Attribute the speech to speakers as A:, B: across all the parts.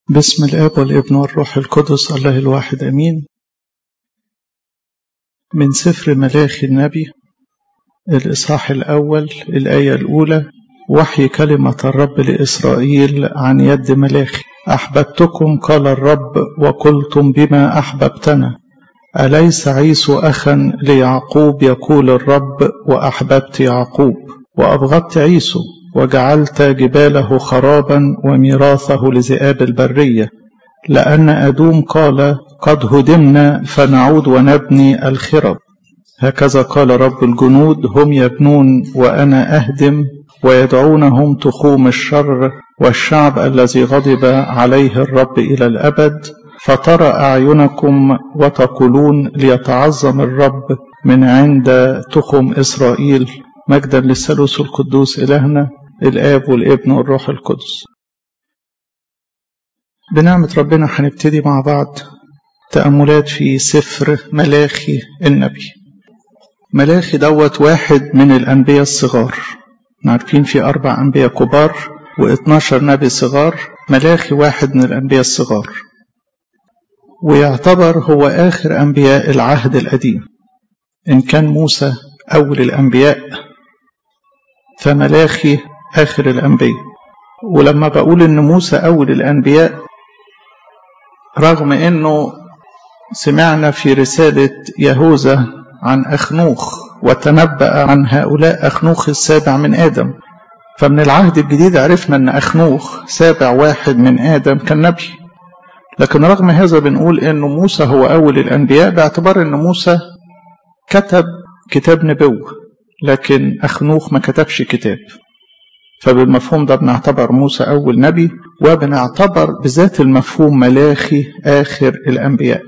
A: بسم الآب والابن والروح القدس الله الواحد أمين من سفر ملاخي النبي الإصحاح الأول الآية الأولى وحي كلمة الرب لإسرائيل عن يد ملاخي أحببتكم قال الرب وقلتم بما أحببتنا أليس عيسو أخا ليعقوب يقول الرب وأحببت يعقوب وأبغضت عيسو وجعلت جباله خرابا وميراثه لذئاب البرية لأن أدوم قال قد هدمنا فنعود ونبني الخرب هكذا قال رب الجنود هم يبنون وأنا أهدم ويدعونهم تخوم الشر والشعب الذي غضب عليه الرب إلى الأبد فترى أعينكم وتقولون ليتعظم الرب من عند تخم إسرائيل مجدا للثالوث القدوس إلهنا الآب والابن والروح القدس بنعمة ربنا هنبتدي مع بعض تأملات في سفر ملاخي النبي ملاخي دوت واحد من الأنبياء الصغار عارفين في أربع أنبياء كبار و12 نبي صغار ملاخي واحد من الأنبياء الصغار ويعتبر هو آخر أنبياء العهد القديم إن كان موسى أول الأنبياء فملاخي آخر الأنبياء ولما بقول إن موسى أول الأنبياء رغم إنه سمعنا في رسالة يهوذا عن أخنوخ وتنبأ عن هؤلاء أخنوخ السابع من آدم فمن العهد الجديد عرفنا أن أخنوخ سابع واحد من آدم كان نبي لكن رغم هذا بنقول إنه موسى هو أول الأنبياء باعتبار إن موسى كتب كتاب نبوة لكن أخنوخ ما كتبش كتاب فبالمفهوم ده بنعتبر موسى أول نبي وبنعتبر بذات المفهوم ملاخي آخر الأنبياء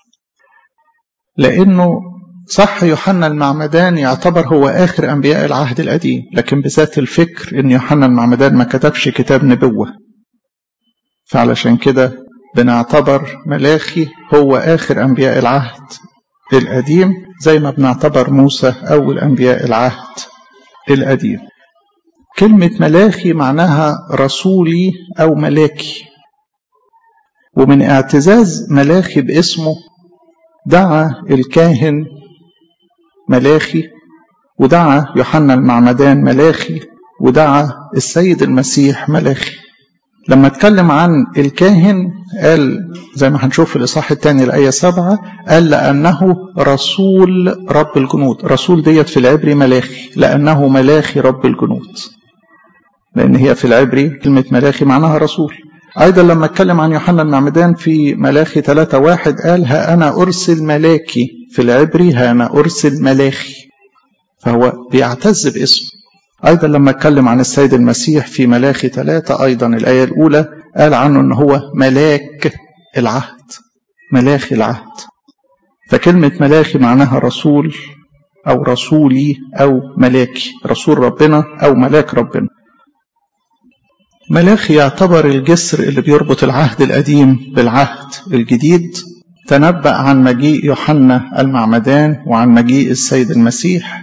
A: لأنه صح يوحنا المعمدان يعتبر هو آخر أنبياء العهد القديم لكن بذات الفكر إن يوحنا المعمدان ما كتبش كتاب نبوة فعلشان كده بنعتبر ملاخي هو آخر أنبياء العهد القديم زي ما بنعتبر موسى أول أنبياء العهد القديم كلمة ملاخي معناها رسولي أو ملاكي ومن اعتزاز ملاخي باسمه دعا الكاهن ملاخي ودعا يوحنا المعمدان ملاخي ودعا السيد المسيح ملاخي لما اتكلم عن الكاهن قال زي ما هنشوف في الإصحاح الثاني الآية سبعة قال لأنه رسول رب الجنود رسول ديت في العبري ملاخي لأنه ملاخي رب الجنود لأن هي في العبري كلمة ملاخي معناها رسول أيضا لما اتكلم عن يوحنا المعمدان في ملاخي ثلاثة واحد قال ها أنا أرسل ملاكي في العبري ها أنا أرسل ملاخي فهو بيعتز باسمه أيضا لما اتكلم عن السيد المسيح في ملاخي ثلاثة أيضا الآية الأولى قال عنه أنه هو ملاك العهد ملاخي العهد فكلمة ملاخي معناها رسول أو رسولي أو ملاكي رسول ربنا أو ملاك ربنا ملاخي يعتبر الجسر اللي بيربط العهد القديم بالعهد الجديد تنبأ عن مجيء يوحنا المعمدان وعن مجيء السيد المسيح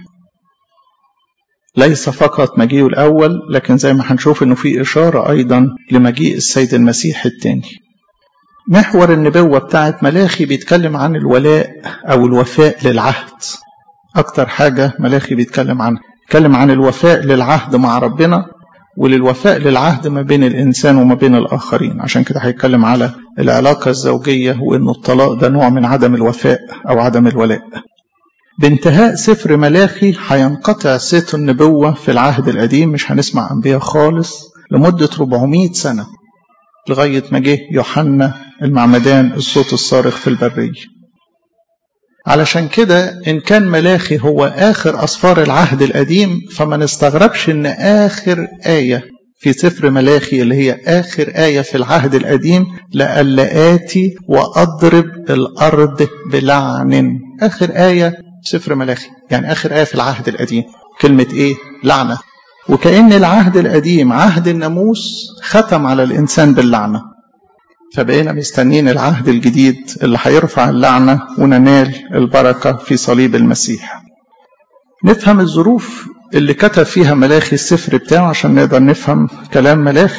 A: ليس فقط مجيئه الأول لكن زي ما هنشوف إنه في إشارة أيضا لمجيء السيد المسيح الثاني محور النبوة بتاعت ملاخي بيتكلم عن الولاء أو الوفاء للعهد أكتر حاجة ملاخي بيتكلم عنها بيتكلم عن الوفاء للعهد مع ربنا وللوفاء للعهد ما بين الإنسان وما بين الآخرين عشان كده هيتكلم على العلاقة الزوجية وإنه الطلاق ده نوع من عدم الوفاء أو عدم الولاء بانتهاء سفر ملاخي هينقطع صيت النبوة في العهد القديم مش هنسمع أنبياء خالص لمدة 400 سنة لغاية ما جه يوحنا المعمدان الصوت الصارخ في البرية علشان كده إن كان ملاخي هو آخر أسفار العهد القديم فما نستغربش إن آخر آية في سفر ملاخي اللي هي آخر آية في العهد القديم لألا آتي وأضرب الأرض بلعن آخر آية سفر ملاخي يعني آخر آية في العهد القديم كلمة إيه؟ لعنة وكأن العهد القديم عهد الناموس ختم على الإنسان باللعنة فبقينا مستنين العهد الجديد اللي هيرفع اللعنة وننال البركة في صليب المسيح نفهم الظروف اللي كتب فيها ملاخي السفر بتاعه عشان نقدر نفهم كلام ملاخي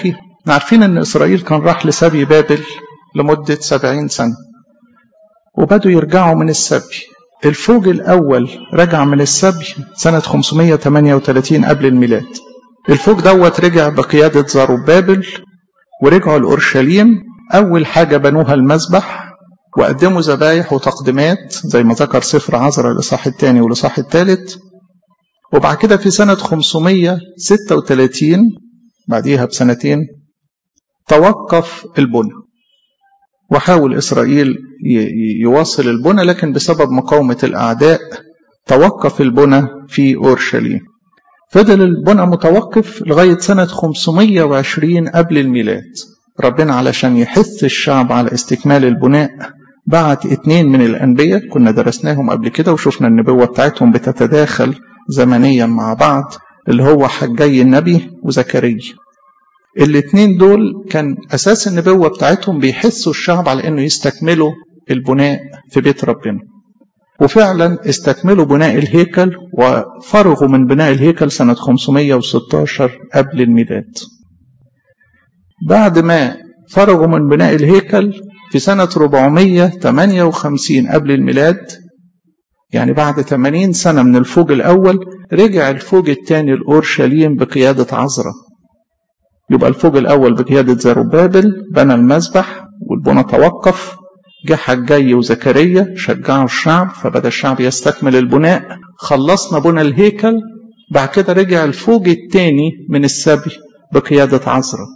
A: عارفين ان اسرائيل كان راح لسبي بابل لمدة سبعين سنة وبدوا يرجعوا من السبي الفوج الأول رجع من السبي سنة 538 قبل الميلاد الفوج دوت رجع بقيادة زاروبابل ورجعوا لأورشليم أول حاجة بنوها المذبح وقدموا ذبايح وتقديمات زي ما ذكر سفر عزرا الإصحاح الثاني والإصحاح الثالث وبعد كده في سنة 536 بعديها بسنتين توقف البنى وحاول إسرائيل يواصل البنى لكن بسبب مقاومة الأعداء توقف البنى في أورشليم فضل البنى متوقف لغاية سنة 520 قبل الميلاد ربنا علشان يحث الشعب على استكمال البناء بعت اتنين من الأنبياء كنا درسناهم قبل كده وشفنا النبوة بتاعتهم بتتداخل زمنيا مع بعض اللي هو حجي النبي وزكريا الاتنين دول كان أساس النبوة بتاعتهم بيحثوا الشعب على أنه يستكملوا البناء في بيت ربنا وفعلا استكملوا بناء الهيكل وفرغوا من بناء الهيكل سنة 516 قبل الميلاد بعد ما فرغوا من بناء الهيكل في سنة 458 قبل الميلاد يعني بعد 80 سنة من الفوج الأول رجع الفوج الثاني لأورشليم بقيادة عزرا يبقى الفوج الأول بقيادة زروبابل بنى المذبح والبنى توقف جه حجي وزكريا شجعوا الشعب فبدأ الشعب يستكمل البناء خلصنا بنى الهيكل بعد كده رجع الفوج الثاني من السبي بقيادة عزرا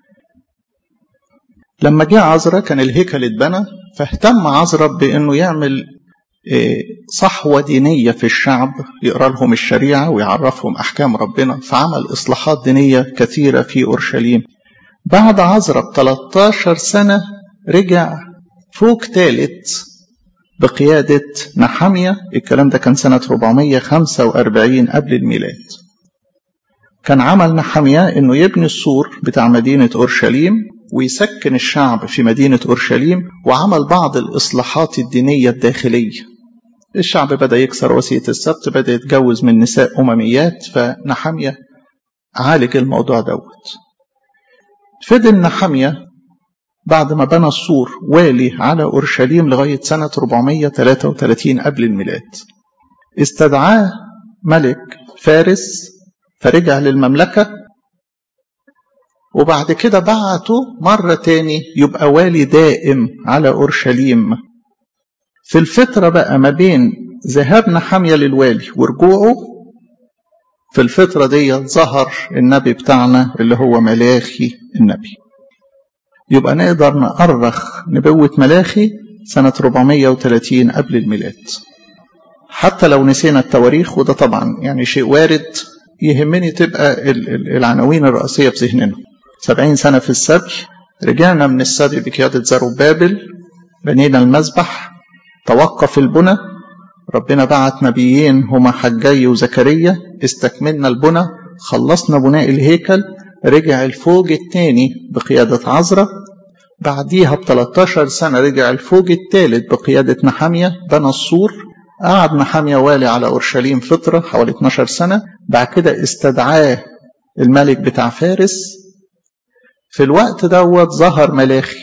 A: لما جه عزرا كان الهيكل اتبنى فاهتم عزرا بانه يعمل صحوة دينية في الشعب يقرأ لهم الشريعة ويعرفهم أحكام ربنا فعمل إصلاحات دينية كثيرة في أورشليم بعد عزرا ب 13 سنة رجع فوق ثالث بقيادة نحمية الكلام ده كان سنة 445 قبل الميلاد كان عمل نحمية انه يبني السور بتاع مدينة اورشليم ويسكن الشعب في مدينة اورشليم وعمل بعض الاصلاحات الدينية الداخلية الشعب بدأ يكسر وصية السبت بدأ يتجوز من نساء أمميات فنحمية عالج الموضوع دوت فضل نحمية بعد ما بنى السور والي على أورشليم لغاية سنة 433 قبل الميلاد استدعاه ملك فارس فرجع للمملكة وبعد كده بعته مرة تاني يبقى والي دائم على أورشليم في الفترة بقى ما بين ذهاب نحمية للوالي ورجوعه في الفترة دي ظهر النبي بتاعنا اللي هو ملاخي النبي يبقى نقدر نأرخ نبوة ملاخي سنة 430 قبل الميلاد حتى لو نسينا التواريخ وده طبعا يعني شيء وارد يهمني تبقى العناوين الرئيسية في ذهننا سبعين سنة في السبي رجعنا من السبي بقيادة زروبابل بنينا المذبح توقف البنى ربنا بعت نبيين هما حجي وزكريا استكملنا البنى خلصنا بناء الهيكل رجع الفوج الثاني بقيادة عزرا بعديها ب 13 سنة رجع الفوج الثالث بقيادة نحامية بنى السور قعد نحامية والي على أورشليم فترة حوالي 12 سنة بعد كده استدعاه الملك بتاع فارس في الوقت دوت ظهر ملاخي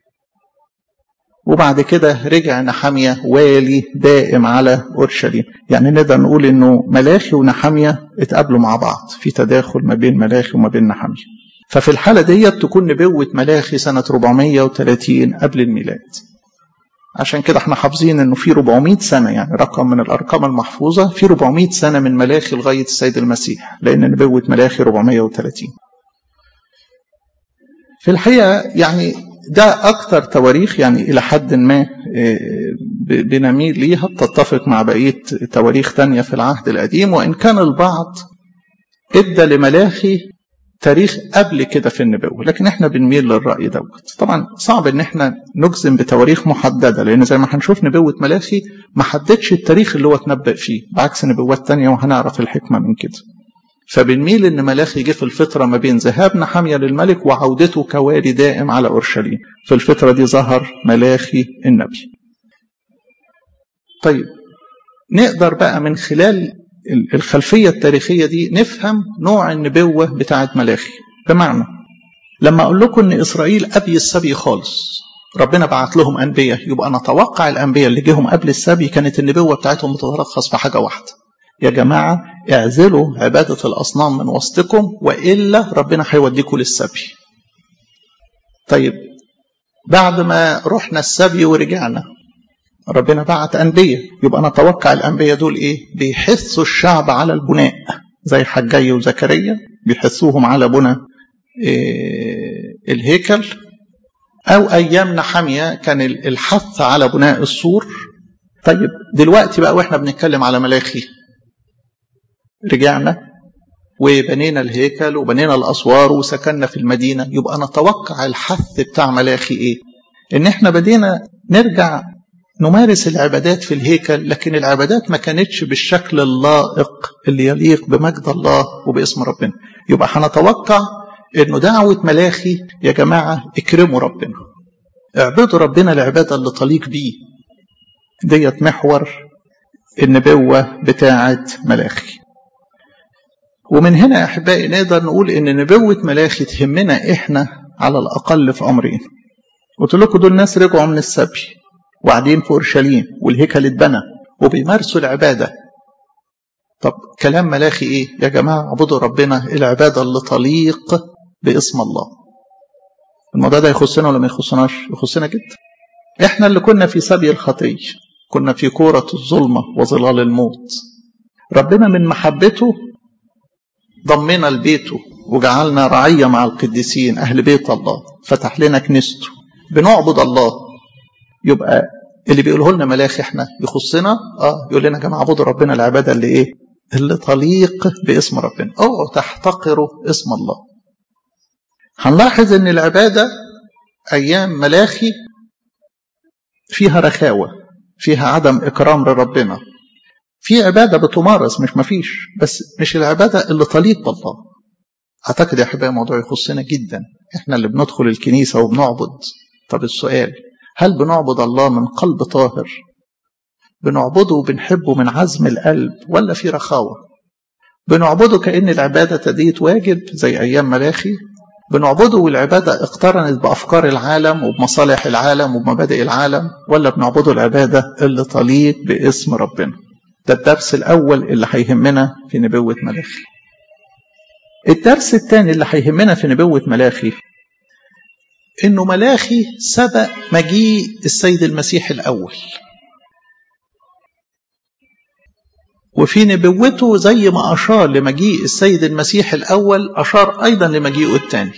A: وبعد كده رجع نحامية والي دائم على أورشليم يعني نقدر نقول إنه ملاخي ونحامية اتقابلوا مع بعض في تداخل ما بين ملاخي وما بين نحامية ففي الحالة ديت تكون نبوة ملاخي سنة 430 قبل الميلاد عشان كده احنا حافظين انه في 400 سنة يعني رقم من الارقام المحفوظة في 400 سنة من ملاخي لغاية السيد المسيح لان نبوة ملاخي 430 في الحقيقة يعني ده أكثر تواريخ يعني إلى حد ما بنميل ليها بتتفق مع بقية تواريخ تانية في العهد القديم وإن كان البعض ادى لملاخي تاريخ قبل كده في النبوة لكن احنا بنميل للرأي دوت طبعا صعب ان احنا نجزم بتواريخ محددة لان زي ما هنشوف نبوة ملاخي ما حددش التاريخ اللي هو اتنبأ فيه بعكس نبوات تانية وهنعرف الحكمة من كده فبنميل ان ملاخي جه في الفترة ما بين ذهاب نحمية للملك وعودته كوالي دائم على اورشليم في الفترة دي ظهر ملاخي النبي طيب نقدر بقى من خلال الخلفية التاريخية دي نفهم نوع النبوة بتاعت ملاخي بمعنى لما أقول لكم إن إسرائيل أبي السبي خالص ربنا بعت لهم أنبياء يبقى نتوقع الأنبياء اللي جيهم قبل السبي كانت النبوة بتاعتهم بتتلخص في حاجة واحدة يا جماعة اعزلوا عبادة الأصنام من وسطكم وإلا ربنا هيوديكم للسبي طيب بعد ما رحنا السبي ورجعنا ربنا بعت أنبياء يبقى نتوقع الأنبياء دول إيه بيحثوا الشعب على البناء زي حجي وزكريا بيحثوهم على بناء إيه الهيكل أو أيام نحمية كان الحث على بناء السور طيب دلوقتي بقى وإحنا بنتكلم على ملاخي رجعنا وبنينا الهيكل وبنينا الأسوار وسكننا في المدينة يبقى نتوقع الحث بتاع ملاخي إيه إن إحنا بدينا نرجع نمارس العبادات في الهيكل لكن العبادات ما كانتش بالشكل اللائق اللي يليق بمجد الله وباسم ربنا يبقى هنتوقع انه دعوة ملاخي يا جماعة اكرموا ربنا اعبدوا ربنا العبادة اللي تليق بيه ديت محور النبوة بتاعة ملاخي ومن هنا يا أحبائي نقدر نقول إن نبوة ملاخي تهمنا إحنا على الأقل في أمرين قلت لكم دول ناس رجعوا من السبي وقاعدين في أورشليم والهيكل اتبنى وبيمارسوا العبادة طب كلام ملاخي إيه يا جماعة اعبدوا ربنا العبادة اللي تليق باسم الله الموضوع ده يخصنا ولا ما يخصناش يخصنا جدا احنا اللي كنا في سبي الخطية كنا في كورة الظلمة وظلال الموت ربنا من محبته ضمنا لبيته وجعلنا رعية مع القديسين أهل بيت الله فتح لنا كنيسته بنعبد الله يبقى اللي بيقوله لنا ملاخي احنا يخصنا اه يقول لنا يا جماعه اعبدوا ربنا العباده اللي ايه اللي تليق باسم ربنا اوعوا تحتقروا اسم الله هنلاحظ ان العباده ايام ملاخي فيها رخاوه فيها عدم اكرام لربنا في عباده بتمارس مش مفيش بس مش العباده اللي تليق بالله اعتقد يا احبائي الموضوع يخصنا جدا احنا اللي بندخل الكنيسه وبنعبد طب السؤال هل بنعبد الله من قلب طاهر بنعبده وبنحبه من عزم القلب ولا في رخاوة بنعبده كأن العبادة تديت واجب زي أيام ملاخي بنعبده والعبادة اقترنت بأفكار العالم وبمصالح العالم وبمبادئ العالم ولا بنعبده العبادة اللي تليق باسم ربنا ده الدرس الأول اللي هيهمنا في نبوة ملاخي الدرس الثاني اللي هيهمنا في نبوة ملاخي انه ملاخي سبق مجيء السيد المسيح الاول وفي نبوته زي ما اشار لمجيء السيد المسيح الاول اشار ايضا لمجيئه الثاني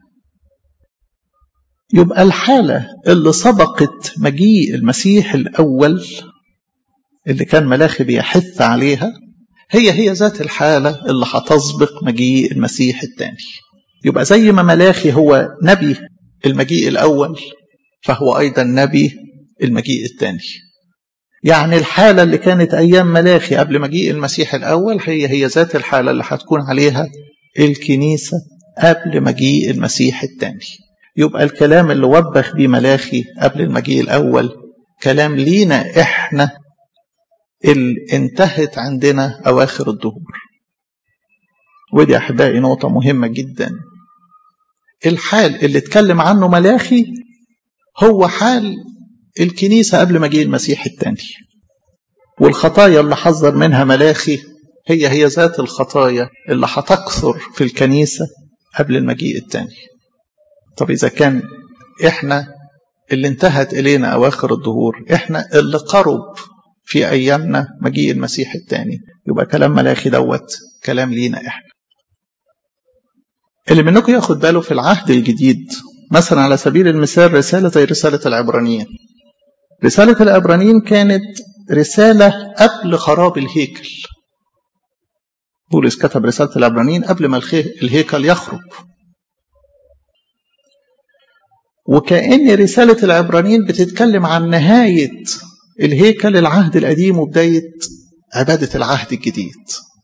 A: يبقى الحاله اللي سبقت مجيء المسيح الاول اللي كان ملاخي بيحث عليها هي هي ذات الحاله اللي هتسبق مجيء المسيح الثاني يبقى زي ما ملاخي هو نبي المجيء الأول فهو أيضا نبي المجيء الثاني يعني الحالة اللي كانت أيام ملاخي قبل مجيء المسيح الأول هي هي ذات الحالة اللي هتكون عليها الكنيسة قبل مجيء المسيح الثاني يبقى الكلام اللي وبخ بيه ملاخي قبل المجيء الأول كلام لينا إحنا اللي انتهت عندنا أواخر الدهور ودي أحبائي نقطة مهمة جدا الحال اللي اتكلم عنه ملاخي هو حال الكنيسة قبل مجيء المسيح الثاني والخطايا اللي حذر منها ملاخي هي هي ذات الخطايا اللي هتكثر في الكنيسة قبل المجيء الثاني طب إذا كان إحنا اللي انتهت إلينا أواخر الدهور إحنا اللي قرب في أيامنا مجيء المسيح الثاني يبقى كلام ملاخي دوت كلام لينا إحنا اللي منكم ياخد باله في العهد الجديد مثلا على سبيل المثال رسالة زي رسالة العبرانيين رسالة العبرانيين كانت رسالة قبل خراب الهيكل بولس كتب رسالة العبرانيين قبل ما الهيكل يخرب وكأن رسالة العبرانيين بتتكلم عن نهاية الهيكل العهد القديم وبداية عبادة العهد الجديد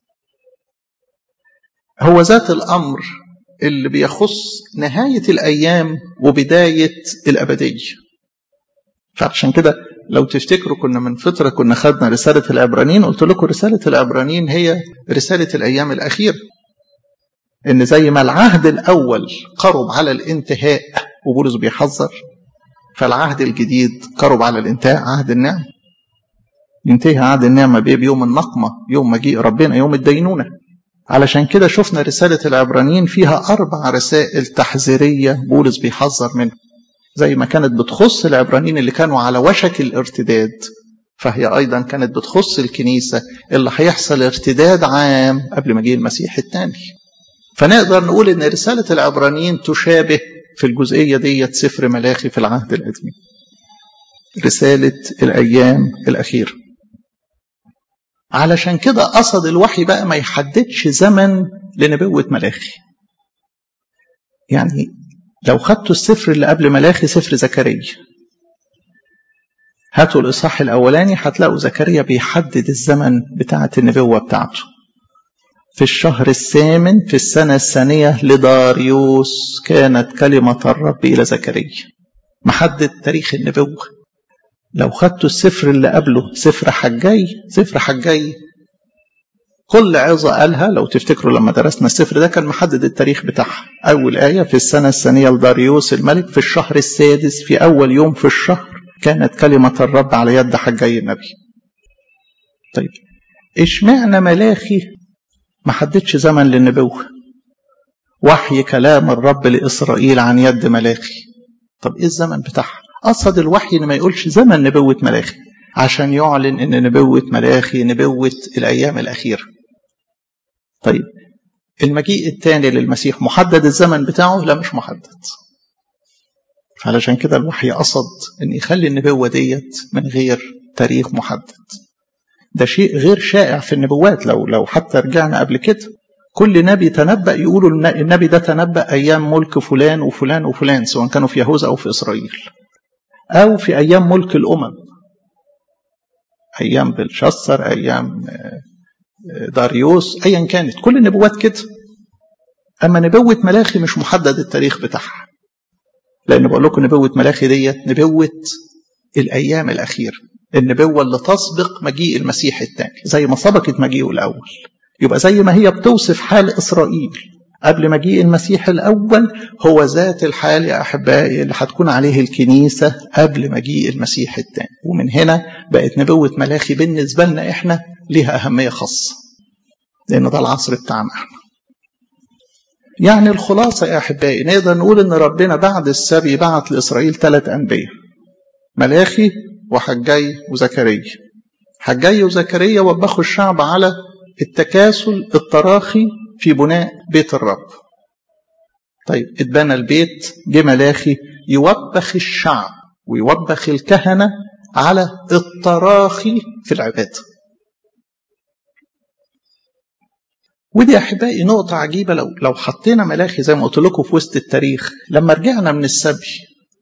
A: هو ذات الأمر اللي بيخص نهاية الأيام وبداية الأبدية فعشان كده لو تفتكروا كنا من فترة كنا خدنا رسالة العبرانيين قلت لكم رسالة العبرانيين هي رسالة الأيام الأخيرة ان زي ما العهد الاول قرب على الانتهاء وبولس بيحذر فالعهد الجديد قرب على الانتهاء عهد النعم ينتهي عهد النعمة بإيه بيوم النقمة يوم مجيء ربنا يوم الدينونة علشان كده شفنا رسالة العبرانيين فيها أربع رسائل تحذيرية بولس بيحذر منها زي ما كانت بتخص العبرانيين اللي كانوا على وشك الارتداد فهي أيضا كانت بتخص الكنيسة اللي هيحصل ارتداد عام قبل مجيء المسيح الثاني فنقدر نقول ان رسالة العبرانيين تشابه في الجزئية ديت سفر ملاخي في العهد القديم رسالة الأيام الأخيرة علشان كده قصد الوحي بقى ما يحددش زمن لنبوة ملاخي يعني لو خدتوا السفر اللي قبل ملاخي سفر زكريا هاتوا الإصحاح الأولاني هتلاقوا زكريا بيحدد الزمن بتاعة النبوة بتاعته في الشهر الثامن في السنة الثانية لداريوس كانت كلمة الرب إلى زكريا محدد تاريخ النبوة لو خدتوا السفر اللي قبله سفر حجاي سفر حجاي كل عظة قالها لو تفتكروا لما درسنا السفر ده كان محدد التاريخ بتاعها أول آية في السنة الثانية لداريوس الملك في الشهر السادس في أول يوم في الشهر كانت كلمة الرب على يد حجاي النبي طيب اشمعنى ملاخي ما حددش زمن للنبوة وحي كلام الرب لإسرائيل عن يد ملاخي طب ايه الزمن بتاعها قصد الوحي ان ما يقولش زمن نبوة ملاخي عشان يعلن ان نبوة ملاخي نبوة الايام الاخيرة طيب المجيء الثاني للمسيح محدد الزمن بتاعه لا مش محدد فعلشان كده الوحي قصد ان يخلي النبوة ديت من غير تاريخ محدد ده شيء غير شائع في النبوات لو لو حتى رجعنا قبل كده كل نبي تنبأ يقولوا النبي ده تنبأ أيام ملك فلان وفلان وفلان سواء كانوا في يهوذا أو في إسرائيل أو في أيام ملك الأمم أيام بلشسر أيام داريوس أيا كانت كل النبوات كده أما نبوة ملاخي مش محدد التاريخ بتاعها لأن بقول لكم نبوة ملاخي ديت نبوة الأيام الأخيرة النبوة اللي تسبق مجيء المسيح الثاني زي ما سبقت مجيئه الأول يبقى زي ما هي بتوصف حال إسرائيل قبل مجيء المسيح الأول هو ذات الحال يا أحبائي اللي هتكون عليه الكنيسة قبل مجيء المسيح الثاني ومن هنا بقت نبوة ملاخي بالنسبة لنا إحنا لها أهمية خاصة لأن ده العصر بتاعنا احنا يعني الخلاصة يا أحبائي نقدر نقول إن ربنا بعد السبي بعت لإسرائيل ثلاث أنبياء ملاخي وحجاي وزكريا حجاي وزكريا وبخوا الشعب على التكاسل التراخي في بناء بيت الرب طيب اتبنى البيت جه ملاخي يوبخ الشعب ويوبخ الكهنة على التراخي في العبادة ودي أحبائي نقطة عجيبة لو لو حطينا ملاخي زي ما قلت لكم في وسط التاريخ لما رجعنا من السبي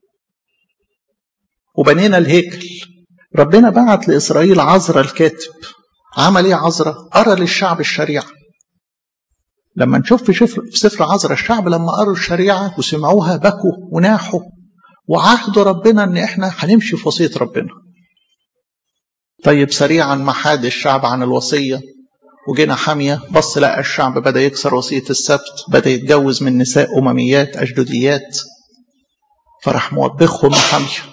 A: وبنينا الهيكل ربنا بعت لإسرائيل عزرا الكاتب عمل ايه عزرا؟ قرا للشعب الشريعة لما نشوف في سفر في سفر عزرا الشعب لما قروا الشريعة وسمعوها بكوا وناحوا وعهدوا ربنا ان احنا هنمشي في وصية ربنا طيب سريعا ما حاد الشعب عن الوصية وجينا حامية بص لقى الشعب بدأ يكسر وصية السبت بدأ يتجوز من نساء أمميات أجدوديات فراح موبخهم حامية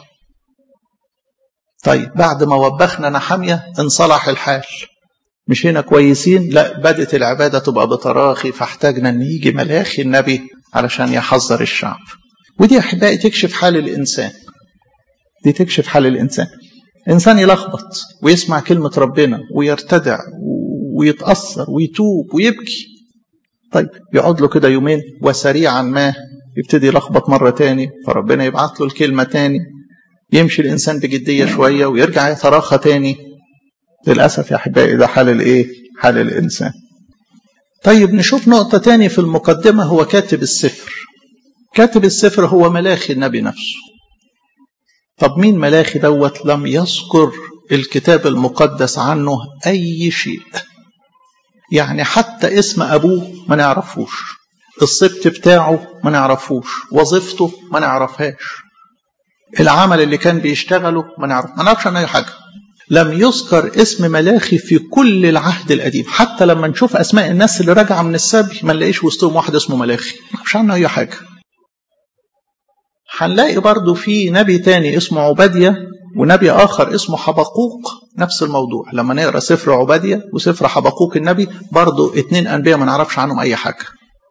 A: طيب بعد ما وبخنا نحامية انصلح الحال مش هنا كويسين لا بدت العبادة تبقى بتراخي فاحتاجنا ان يجي ملاخي النبي علشان يحذر الشعب ودي احبائي تكشف حال الانسان دي تكشف حال الانسان انسان يلخبط ويسمع كلمة ربنا ويرتدع ويتأثر ويتوب ويبكي طيب يقعد له كده يومين وسريعا ما يبتدي يلخبط مرة تاني فربنا يبعت له الكلمة تاني يمشي الإنسان بجدية شوية ويرجع يتراخى تاني للأسف يا أحبائي ده حال الإيه؟ حال الإنسان طيب نشوف نقطة تاني في المقدمة هو كاتب السفر كاتب السفر هو ملاخي النبي نفسه طب مين ملاخي دوت لم يذكر الكتاب المقدس عنه أي شيء يعني حتى اسم أبوه ما نعرفوش السبت بتاعه ما نعرفوش وظيفته ما نعرفهاش العمل اللي كان بيشتغله ما نعرف ما نعرفش عنه اي حاجه لم يذكر اسم ملاخي في كل العهد القديم حتى لما نشوف اسماء الناس اللي راجعه من السبي ما نلاقيش وسطهم واحد اسمه ملاخي ما نعرفش عنه اي حاجه هنلاقي برضو في نبي تاني اسمه عبادية ونبي آخر اسمه حبقوق نفس الموضوع لما نقرأ سفر عبادية وسفر حبقوق النبي برضو اتنين أنبياء ما نعرفش عنهم أي حاجة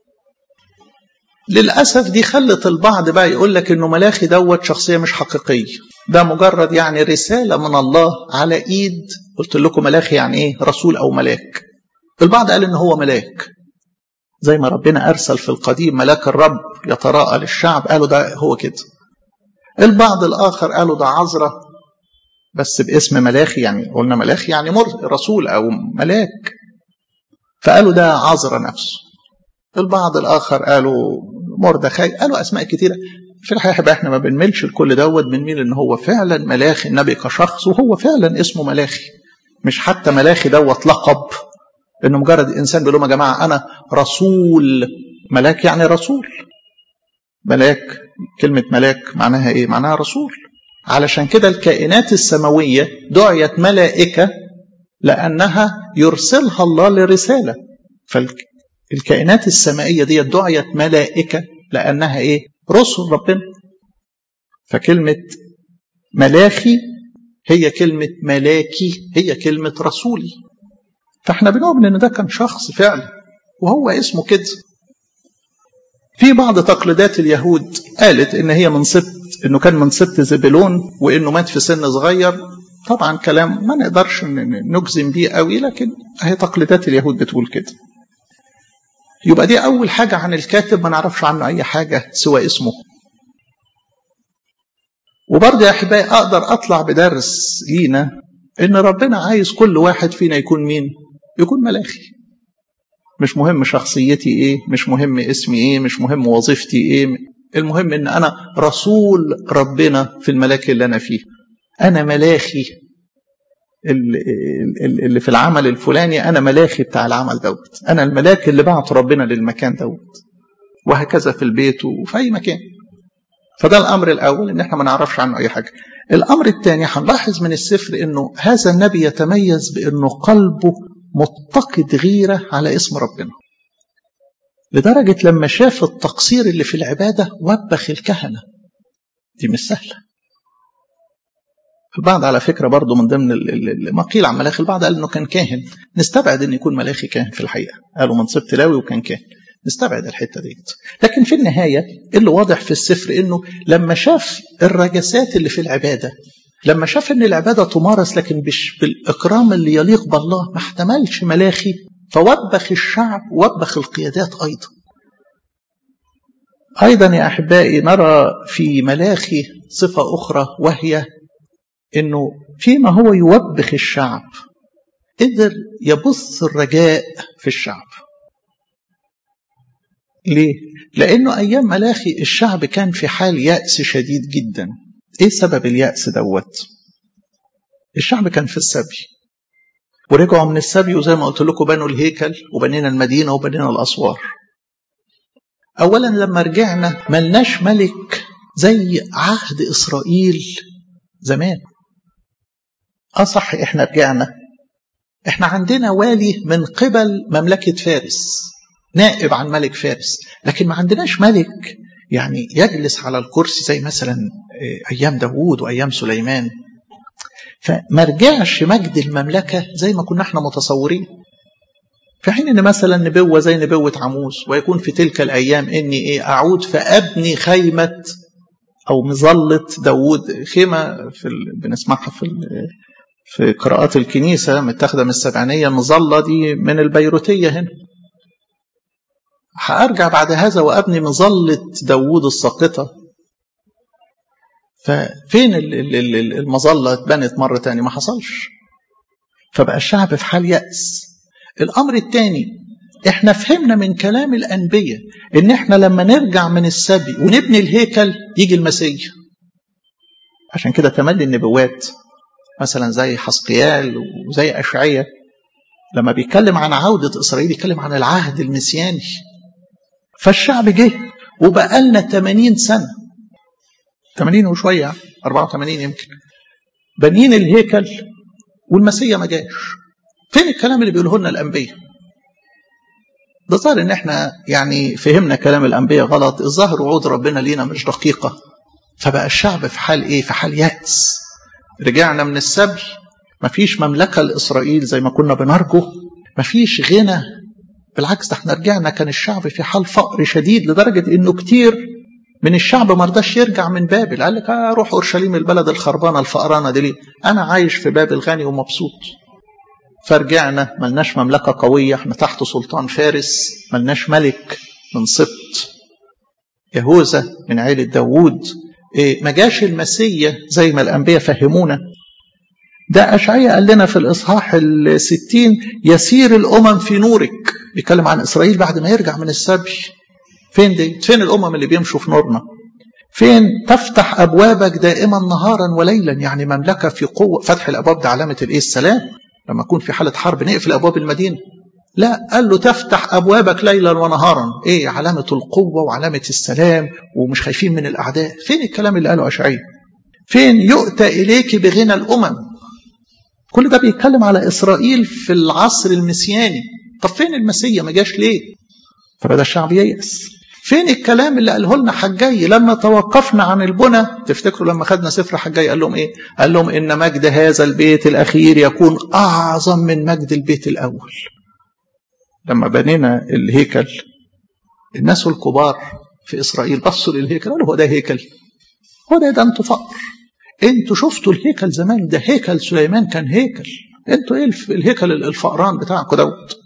A: للأسف دي خلت البعض بقى يقول لك إنه ملاخي دوت شخصية مش حقيقية ده مجرد يعني رسالة من الله على إيد قلت لكم ملاخي يعني إيه رسول أو ملاك البعض قال إن هو ملاك زي ما ربنا أرسل في القديم ملاك الرب يتراءى للشعب قالوا ده هو كده البعض الآخر قالوا ده عذرة بس باسم ملاخي يعني قلنا ملاخي يعني رسول أو ملاك فقالوا ده عذرة نفسه البعض الآخر قالوا مردخاي قالوا أسماء كتيرة في الحقيقة احنا ما بنملش الكل دوت بنميل ان هو فعلا ملاخي النبي كشخص وهو فعلا اسمه ملاخي مش حتى ملاخي دوت لقب انه مجرد انسان بيقول لهم يا جماعه انا رسول ملاك يعني رسول ملاك كلمه ملاك معناها ايه معناها رسول علشان كده الكائنات السماويه دعيت ملائكه لانها يرسلها الله لرساله فالكائنات السمائيه دي دعيت ملائكه لانها ايه رسل ربنا فكلمه ملاخي هي كلمه ملاكي هي كلمه رسولي فاحنا بنؤمن ان ده كان شخص فعلا وهو اسمه كده في بعض تقليدات اليهود قالت ان هي من سبت انه كان من سبت زبلون وانه مات في سن صغير طبعا كلام ما نقدرش نجزم بيه قوي لكن هي تقليدات اليهود بتقول كده يبقى دي اول حاجه عن الكاتب ما نعرفش عنه اي حاجه سوى اسمه وبرضه يا احبائي اقدر اطلع بدرس لينا ان ربنا عايز كل واحد فينا يكون مين يكون ملاخي مش مهم شخصيتي ايه مش مهم اسمي ايه مش مهم وظيفتي ايه المهم ان انا رسول ربنا في الملاك اللي انا فيه انا ملاخي اللي في العمل الفلاني انا ملاخي بتاع العمل دوت انا الملاك اللي بعت ربنا للمكان دوت وهكذا في البيت وفي اي مكان فده الامر الاول ان احنا ما نعرفش عنه اي حاجه الامر الثاني هنلاحظ من السفر انه هذا النبي يتميز بانه قلبه متقد غيره على اسم ربنا لدرجة لما شاف التقصير اللي في العبادة وبخ الكهنة دي مش سهلة البعض على فكرة برضه من ضمن ما قيل عن ملاخي البعض قال انه كان كاهن نستبعد ان يكون ملاخي كاهن في الحقيقة قالوا من سبت لاوي وكان كاهن نستبعد الحتة ديت لكن في النهاية اللي واضح في السفر انه لما شاف الرجسات اللي في العبادة لما شاف ان العبادة تمارس لكن مش بالإكرام اللي يليق بالله ما احتملش ملاخي فوبخ الشعب وبخ القيادات أيضا أيضا يا أحبائي نرى في ملاخي صفة أخرى وهي أنه فيما هو يوبخ الشعب قدر يبث الرجاء في الشعب ليه؟ لأنه أيام ملاخي الشعب كان في حال يأس شديد جدا إيه سبب اليأس دوت؟ الشعب كان في السبي ورجعوا من السبي وزي ما قلت لكم بنوا الهيكل وبنينا المدينة وبنينا الأسوار أولا لما رجعنا ملناش ملك زي عهد إسرائيل زمان اه صح احنا رجعنا احنا عندنا والي من قبل مملكة فارس نائب عن ملك فارس لكن ما عندناش ملك يعني يجلس على الكرسي زي مثلا ايام داوود وايام سليمان فما رجعش مجد المملكة زي ما كنا احنا متصورين في حين ان مثلا نبوة زي نبوة عموس ويكون في تلك الايام اني ايه اعود فابني خيمة او مظلة داوود خيمة في ال... بنسمعها في ال... في قراءات الكنيسة متاخدة من السبعينية المظلة دي من البيروتية هنا هأرجع بعد هذا وأبني مظلة داوود الساقطة ففين المظلة اتبنت مرة تاني ما حصلش فبقى الشعب في حال يأس الأمر الثاني احنا فهمنا من كلام الأنبياء ان احنا لما نرجع من السبي ونبني الهيكل يجي المسيح عشان كده تملي النبوات مثلا زي حسقيال وزي أشعية لما بيتكلم عن عودة إسرائيل يتكلم عن العهد المسياني فالشعب جه وبقى لنا 80 سنة 80 وشوية 84 يمكن بنين الهيكل والمسيا ما جاش فين الكلام اللي بيقوله لنا الانبياء ده ظاهر ان احنا يعني فهمنا كلام الانبياء غلط الظاهر وعود ربنا لينا مش دقيقه فبقى الشعب في حال ايه في حال يأس رجعنا من السبي مفيش مملكه لاسرائيل زي ما كنا بنرجو مفيش غنى بالعكس ده احنا رجعنا كان الشعب في حال فقر شديد لدرجه انه كتير من الشعب ما رضاش يرجع من بابل قال لك اروح اورشليم البلد الخربانه الفقرانه دي ليه؟ انا عايش في بابل غني ومبسوط فرجعنا ملناش مملكه قويه احنا تحت سلطان فارس ملناش ملك من سبط يهوذا من عيلة داوود إيه ما جاش المسيا زي ما الأنبياء فهمونا ده أشعية قال لنا في الإصحاح الستين يسير الأمم في نورك بيتكلم عن إسرائيل بعد ما يرجع من السبي فين دي؟ فين الأمم اللي بيمشوا في نورنا؟ فين تفتح أبوابك دائما نهارا وليلا يعني مملكة في قوة فتح الأبواب ده علامة الإيه السلام لما يكون في حالة حرب نقفل أبواب المدينة لا قال له تفتح أبوابك ليلا ونهارا إيه علامة القوة وعلامة السلام ومش خايفين من الأعداء فين الكلام اللي قاله أشعية فين يؤتى إليك بغنى الأمم كل ده بيتكلم على إسرائيل في العصر المسياني طب فين المسيا ما جاش ليه فبدأ الشعب ييأس فين الكلام اللي قاله لنا حجاي لما توقفنا عن البنى تفتكروا لما خدنا سفر حجاي قال لهم ايه قال لهم ان مجد هذا البيت الاخير يكون اعظم من مجد البيت الاول لما بنينا الهيكل الناس الكبار في اسرائيل بصوا للهيكل قالوا هو ده هيكل هو ده ده انتوا فقر انتوا شفتوا الهيكل زمان ده هيكل سليمان كان هيكل انتوا ايه الهيكل الفقران بتاعكم دوت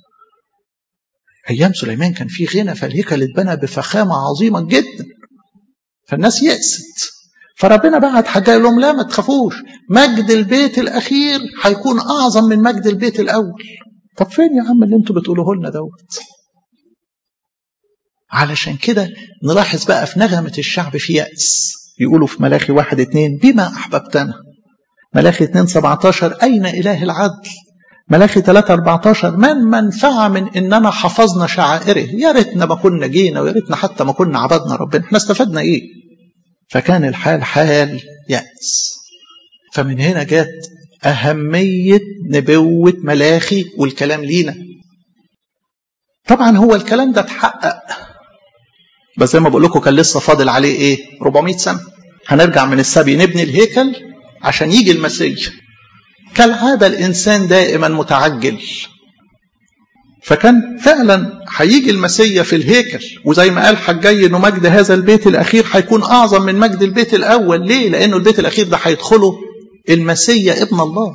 A: ايام سليمان كان في غنى فالهيكل اتبنى بفخامه عظيمه جدا فالناس يأست فربنا بعت حاجه يقول لهم لا ما تخافوش مجد البيت الاخير هيكون اعظم من مجد البيت الاول طب فين يا عم اللي انتوا بتقولوه لنا دوت علشان كده نلاحظ بقى في نغمة الشعب في يأس يقولوا في ملاخي واحد اتنين بما أحببتنا ملاخي اتنين سبعتاشر أين إله العدل ملاخي 3 14 من منفعة من إننا حفظنا شعائره يا ريتنا ما كنا جينا ويا ريتنا حتى ما كنا عبدنا ربنا احنا استفدنا إيه فكان الحال حال يأس فمن هنا جت أهمية نبوة ملاخي والكلام لينا طبعا هو الكلام ده اتحقق بس زي ما بقول لكم كان لسه فاضل عليه ايه 400 سنة هنرجع من السبي نبني الهيكل عشان يجي المسيح كالعادة الإنسان دائما متعجل فكان فعلا هيجي المسيا في الهيكل وزي ما قال حجي انه مجد هذا البيت الاخير هيكون اعظم من مجد البيت الاول ليه لانه البيت الاخير ده هيدخله المسيا ابن الله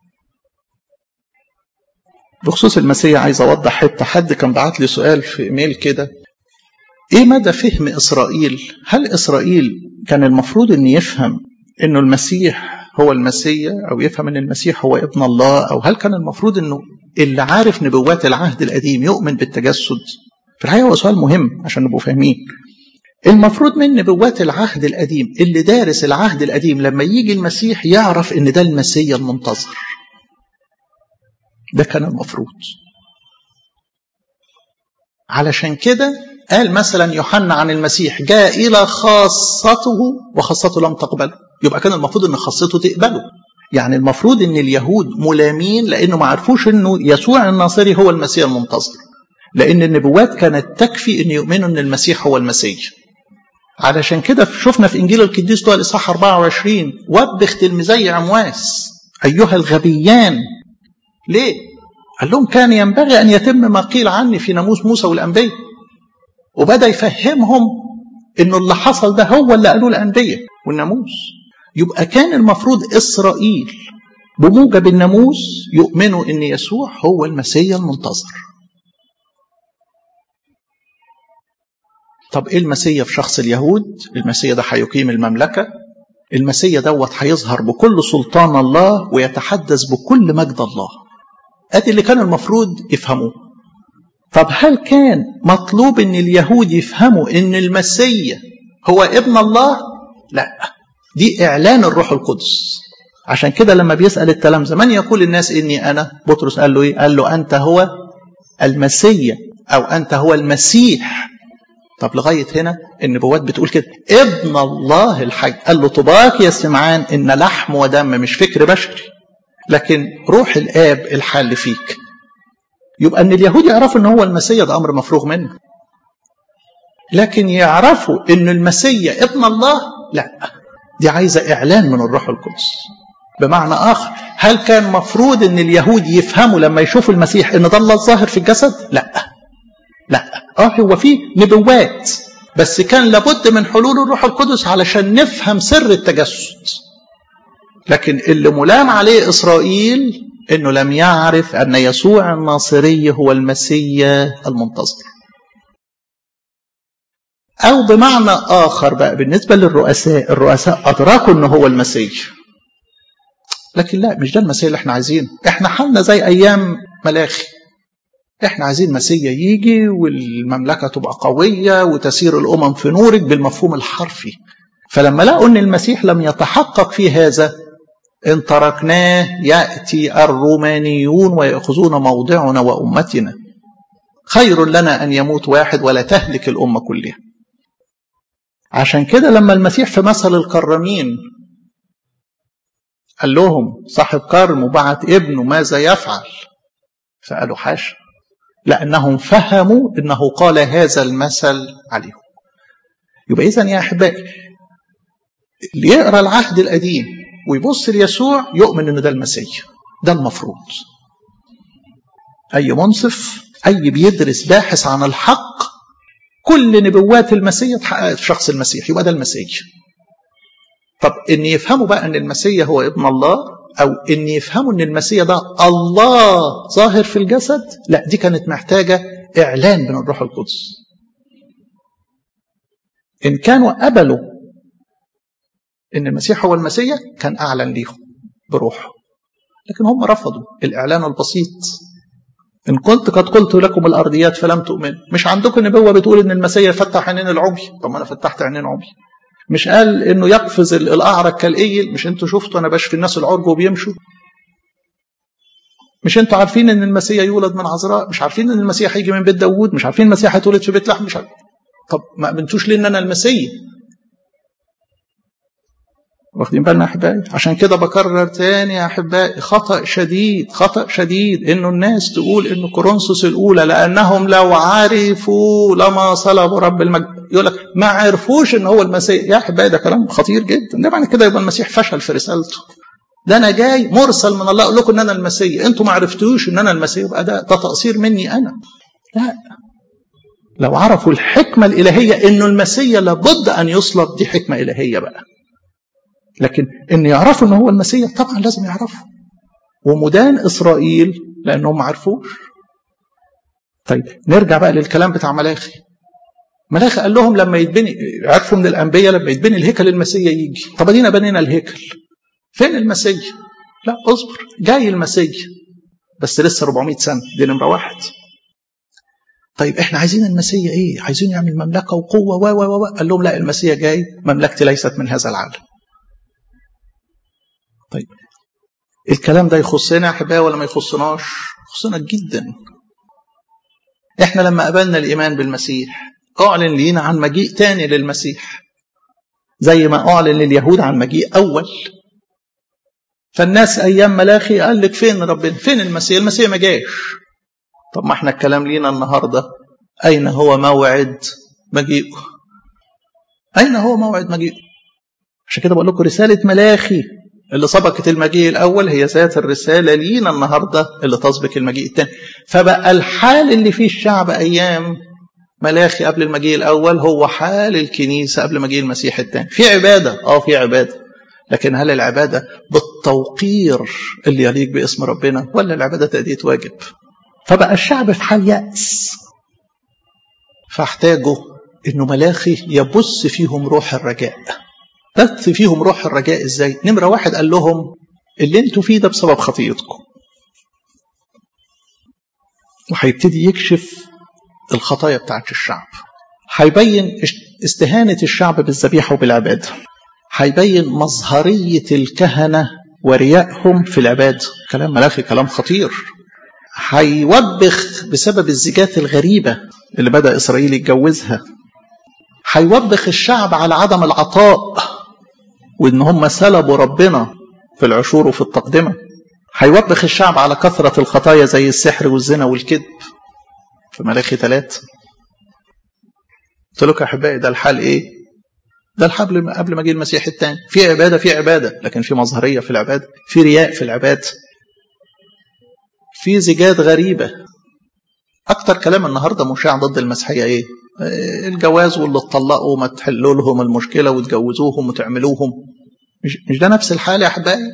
A: بخصوص المسيا عايز اوضح حته حد كان بعت لي سؤال في ايميل كده ايه مدى فهم اسرائيل هل اسرائيل كان المفروض ان يفهم انه المسيح هو المسيا او يفهم ان المسيح هو ابن الله او هل كان المفروض انه اللي عارف نبوات العهد القديم يؤمن بالتجسد في الحقيقه هو سؤال مهم عشان نبقوا فاهمين المفروض من نبوات العهد القديم اللي دارس العهد القديم لما يجي المسيح يعرف ان ده المسيا المنتظر ده كان المفروض علشان كده قال مثلا يوحنا عن المسيح جاء الى خاصته وخاصته لم تقبله يبقى كان المفروض ان خاصته تقبله يعني المفروض ان اليهود ملامين لانه ما عرفوش انه يسوع الناصري هو المسيح المنتظر لان النبوات كانت تكفي ان يؤمنوا ان المسيح هو المسيح علشان كده شفنا في انجيل القديس ده الاصحاح 24 وبخ تلميذي عمواس ايها الغبيان ليه؟ قال لهم كان ينبغي ان يتم ما قيل عني في ناموس موسى والانبياء وبدا يفهمهم انه اللي حصل ده هو اللي قالوه الانبياء والناموس يبقى كان المفروض اسرائيل بموجب الناموس يؤمنوا ان يسوع هو المسيا المنتظر طب ايه المسيا في شخص اليهود المسيا ده هيقيم المملكه المسيا دوت هيظهر بكل سلطان الله ويتحدث بكل مجد الله ادي اللي كان المفروض يفهموه طب هل كان مطلوب ان اليهود يفهموا ان المسيا هو ابن الله لا دي اعلان الروح القدس عشان كده لما بيسال التلامذه من يقول الناس اني انا بطرس قال له ايه قال له انت هو المسيا او انت هو المسيح طب لغايه هنا النبوات بتقول كده ابن الله الحي قال له طباك يا سمعان ان لحم ودم مش فكر بشري لكن روح الآب الحال فيك يبقى أن اليهود يعرفوا أن هو المسيح ده أمر مفروغ منه لكن يعرفوا أن المسيح ابن الله لا دي عايزة إعلان من الروح القدس بمعنى آخر هل كان مفروض أن اليهود يفهموا لما يشوفوا المسيح أن ده الله الظاهر في الجسد لا لا اه هو في نبوات بس كان لابد من حلول الروح القدس علشان نفهم سر التجسد لكن اللي ملام عليه إسرائيل أنه لم يعرف أن يسوع الناصري هو المسيا المنتظر أو بمعنى آخر بقى بالنسبة للرؤساء الرؤساء أدركوا أنه هو المسيح لكن لا مش ده المسيح اللي احنا عايزينه احنا حالنا زي أيام ملاخي احنا عايزين مسيا يجي والمملكة تبقى قوية وتسير الأمم في نورك بالمفهوم الحرفي فلما لقوا أن المسيح لم يتحقق في هذا إن تركناه يأتي الرومانيون ويأخذون موضعنا وأمتنا خير لنا أن يموت واحد ولا تهلك الأمة كلها عشان كده لما المسيح في مثل الكرمين قال لهم صاحب كرم وبعت ابنه ماذا يفعل فقالوا حاشا لأنهم فهموا أنه قال هذا المثل عليهم يبقى إذن يا أحبائي اللي يقرأ العهد القديم ويبص ليسوع يؤمن أنه ده المسيح ده المفروض أي منصف أي بيدرس باحث عن الحق كل نبوات المسيح اتحققت في شخص المسيح يبقى ده المسيح طب ان يفهموا بقى ان المسيح هو ابن الله او ان يفهموا ان المسيح ده الله ظاهر في الجسد لا دي كانت محتاجه اعلان من الروح القدس ان كانوا قبلوا ان المسيح هو المسيح كان اعلن ليهم بروحه لكن هم رفضوا الاعلان البسيط إن قلت قد قلت لكم الأرضيات فلم تؤمنوا مش عندكم نبوة بتقول إن المسيح فتح عينين العمي طب ما أنا فتحت عينين عمي مش قال إنه يقفز الأعرج كالإيل مش أنتوا شفتوا أنا بشفي الناس العرج وبيمشوا مش انتوا عارفين ان المسيح يولد من عذراء مش عارفين ان المسيح هيجي من بيت داوود مش عارفين المسيح هيتولد في بيت لحم مش عارف. طب ما امنتوش ليه ان انا المسيح واخدين بالنا يا احبائي عشان كده بكرر تاني يا احبائي خطا شديد خطا شديد انه الناس تقول انه كورنثوس الاولى لانهم لو عرفوا لما صلبوا رب المجد يقول لك ما عرفوش ان هو المسيح يا احبائي ده كلام خطير جدا ده معنى كده يبقى المسيح فشل في رسالته ده انا جاي مرسل من الله اقول لكم ان انا المسيح انتوا ما عرفتوش ان انا المسيح يبقى ده ده تقصير مني انا لا لو عرفوا الحكمه الالهيه انه المسيح لابد ان يصلب دي حكمه الهيه بقى لكن ان يعرفوا ان هو المسيح طبعا لازم يعرفوا ومدان اسرائيل لانهم ما عرفوش طيب نرجع بقى للكلام بتاع ملاخي ملاخي قال لهم لما يتبني عرفوا من الانبياء لما يتبني الهيكل المسيح يجي طب ادينا بنينا الهيكل فين المسيح لا اصبر جاي المسيح بس لسه 400 سنه دي نمره واحد طيب احنا عايزين المسيح ايه عايزين يعمل مملكه وقوه و و و قال لهم لا المسيح جاي مملكتي ليست من هذا العالم طيب الكلام ده يخصنا يا احبائي ولا ما يخصناش يخصنا جدا احنا لما قبلنا الايمان بالمسيح اعلن لينا عن مجيء تاني للمسيح زي ما اعلن لليهود عن مجيء اول فالناس ايام ملاخي قال لك فين ربنا فين المسيح المسيح ما جاش طب ما احنا الكلام لينا النهارده اين هو موعد مجيئه اين هو موعد مجيئه عشان كده بقول لكم رساله ملاخي اللي سبقت المجيء الأول هي ذات الرسالة لينا النهاردة اللي تسبق المجيء الثاني فبقى الحال اللي فيه الشعب أيام ملاخي قبل المجيء الأول هو حال الكنيسة قبل مجيء المسيح الثاني في عبادة آه في عبادة لكن هل العبادة بالتوقير اللي يليق باسم ربنا ولا العبادة تأدية واجب فبقى الشعب في حال يأس فاحتاجوا انه ملاخي يبث فيهم روح الرجاء بث فيهم روح الرجاء ازاي نمرة واحد قال لهم اللي انتوا فيه ده بسبب خطيتكم وهيبتدي يكشف الخطايا بتاعت الشعب هيبين استهانة الشعب بالذبيحة وبالعبادة هيبين مظهرية الكهنة وريائهم في العبادة كلام ملاخي كلام خطير هيوبخ بسبب الزيجات الغريبة اللي بدأ إسرائيل يتجوزها هيوبخ الشعب على عدم العطاء وإن هم سلبوا ربنا في العشور وفي التقدمة هيوبخ الشعب على كثرة الخطايا زي السحر والزنا والكذب في ملاخي ثلاثة قلت لكم يا أحبائي ده الحال إيه؟ ده الحال قبل ما جه المسيح الثاني في عبادة في عبادة لكن في مظهرية في العبادة في رياء في العبادة في زيجات غريبة أكتر كلام النهاردة مشاع ضد المسيحية إيه؟ الجواز واللي اتطلقوا ما تحلوا لهم المشكلة وتجوزوهم وتعملوهم مش, مش ده نفس الحال يا أحبائي؟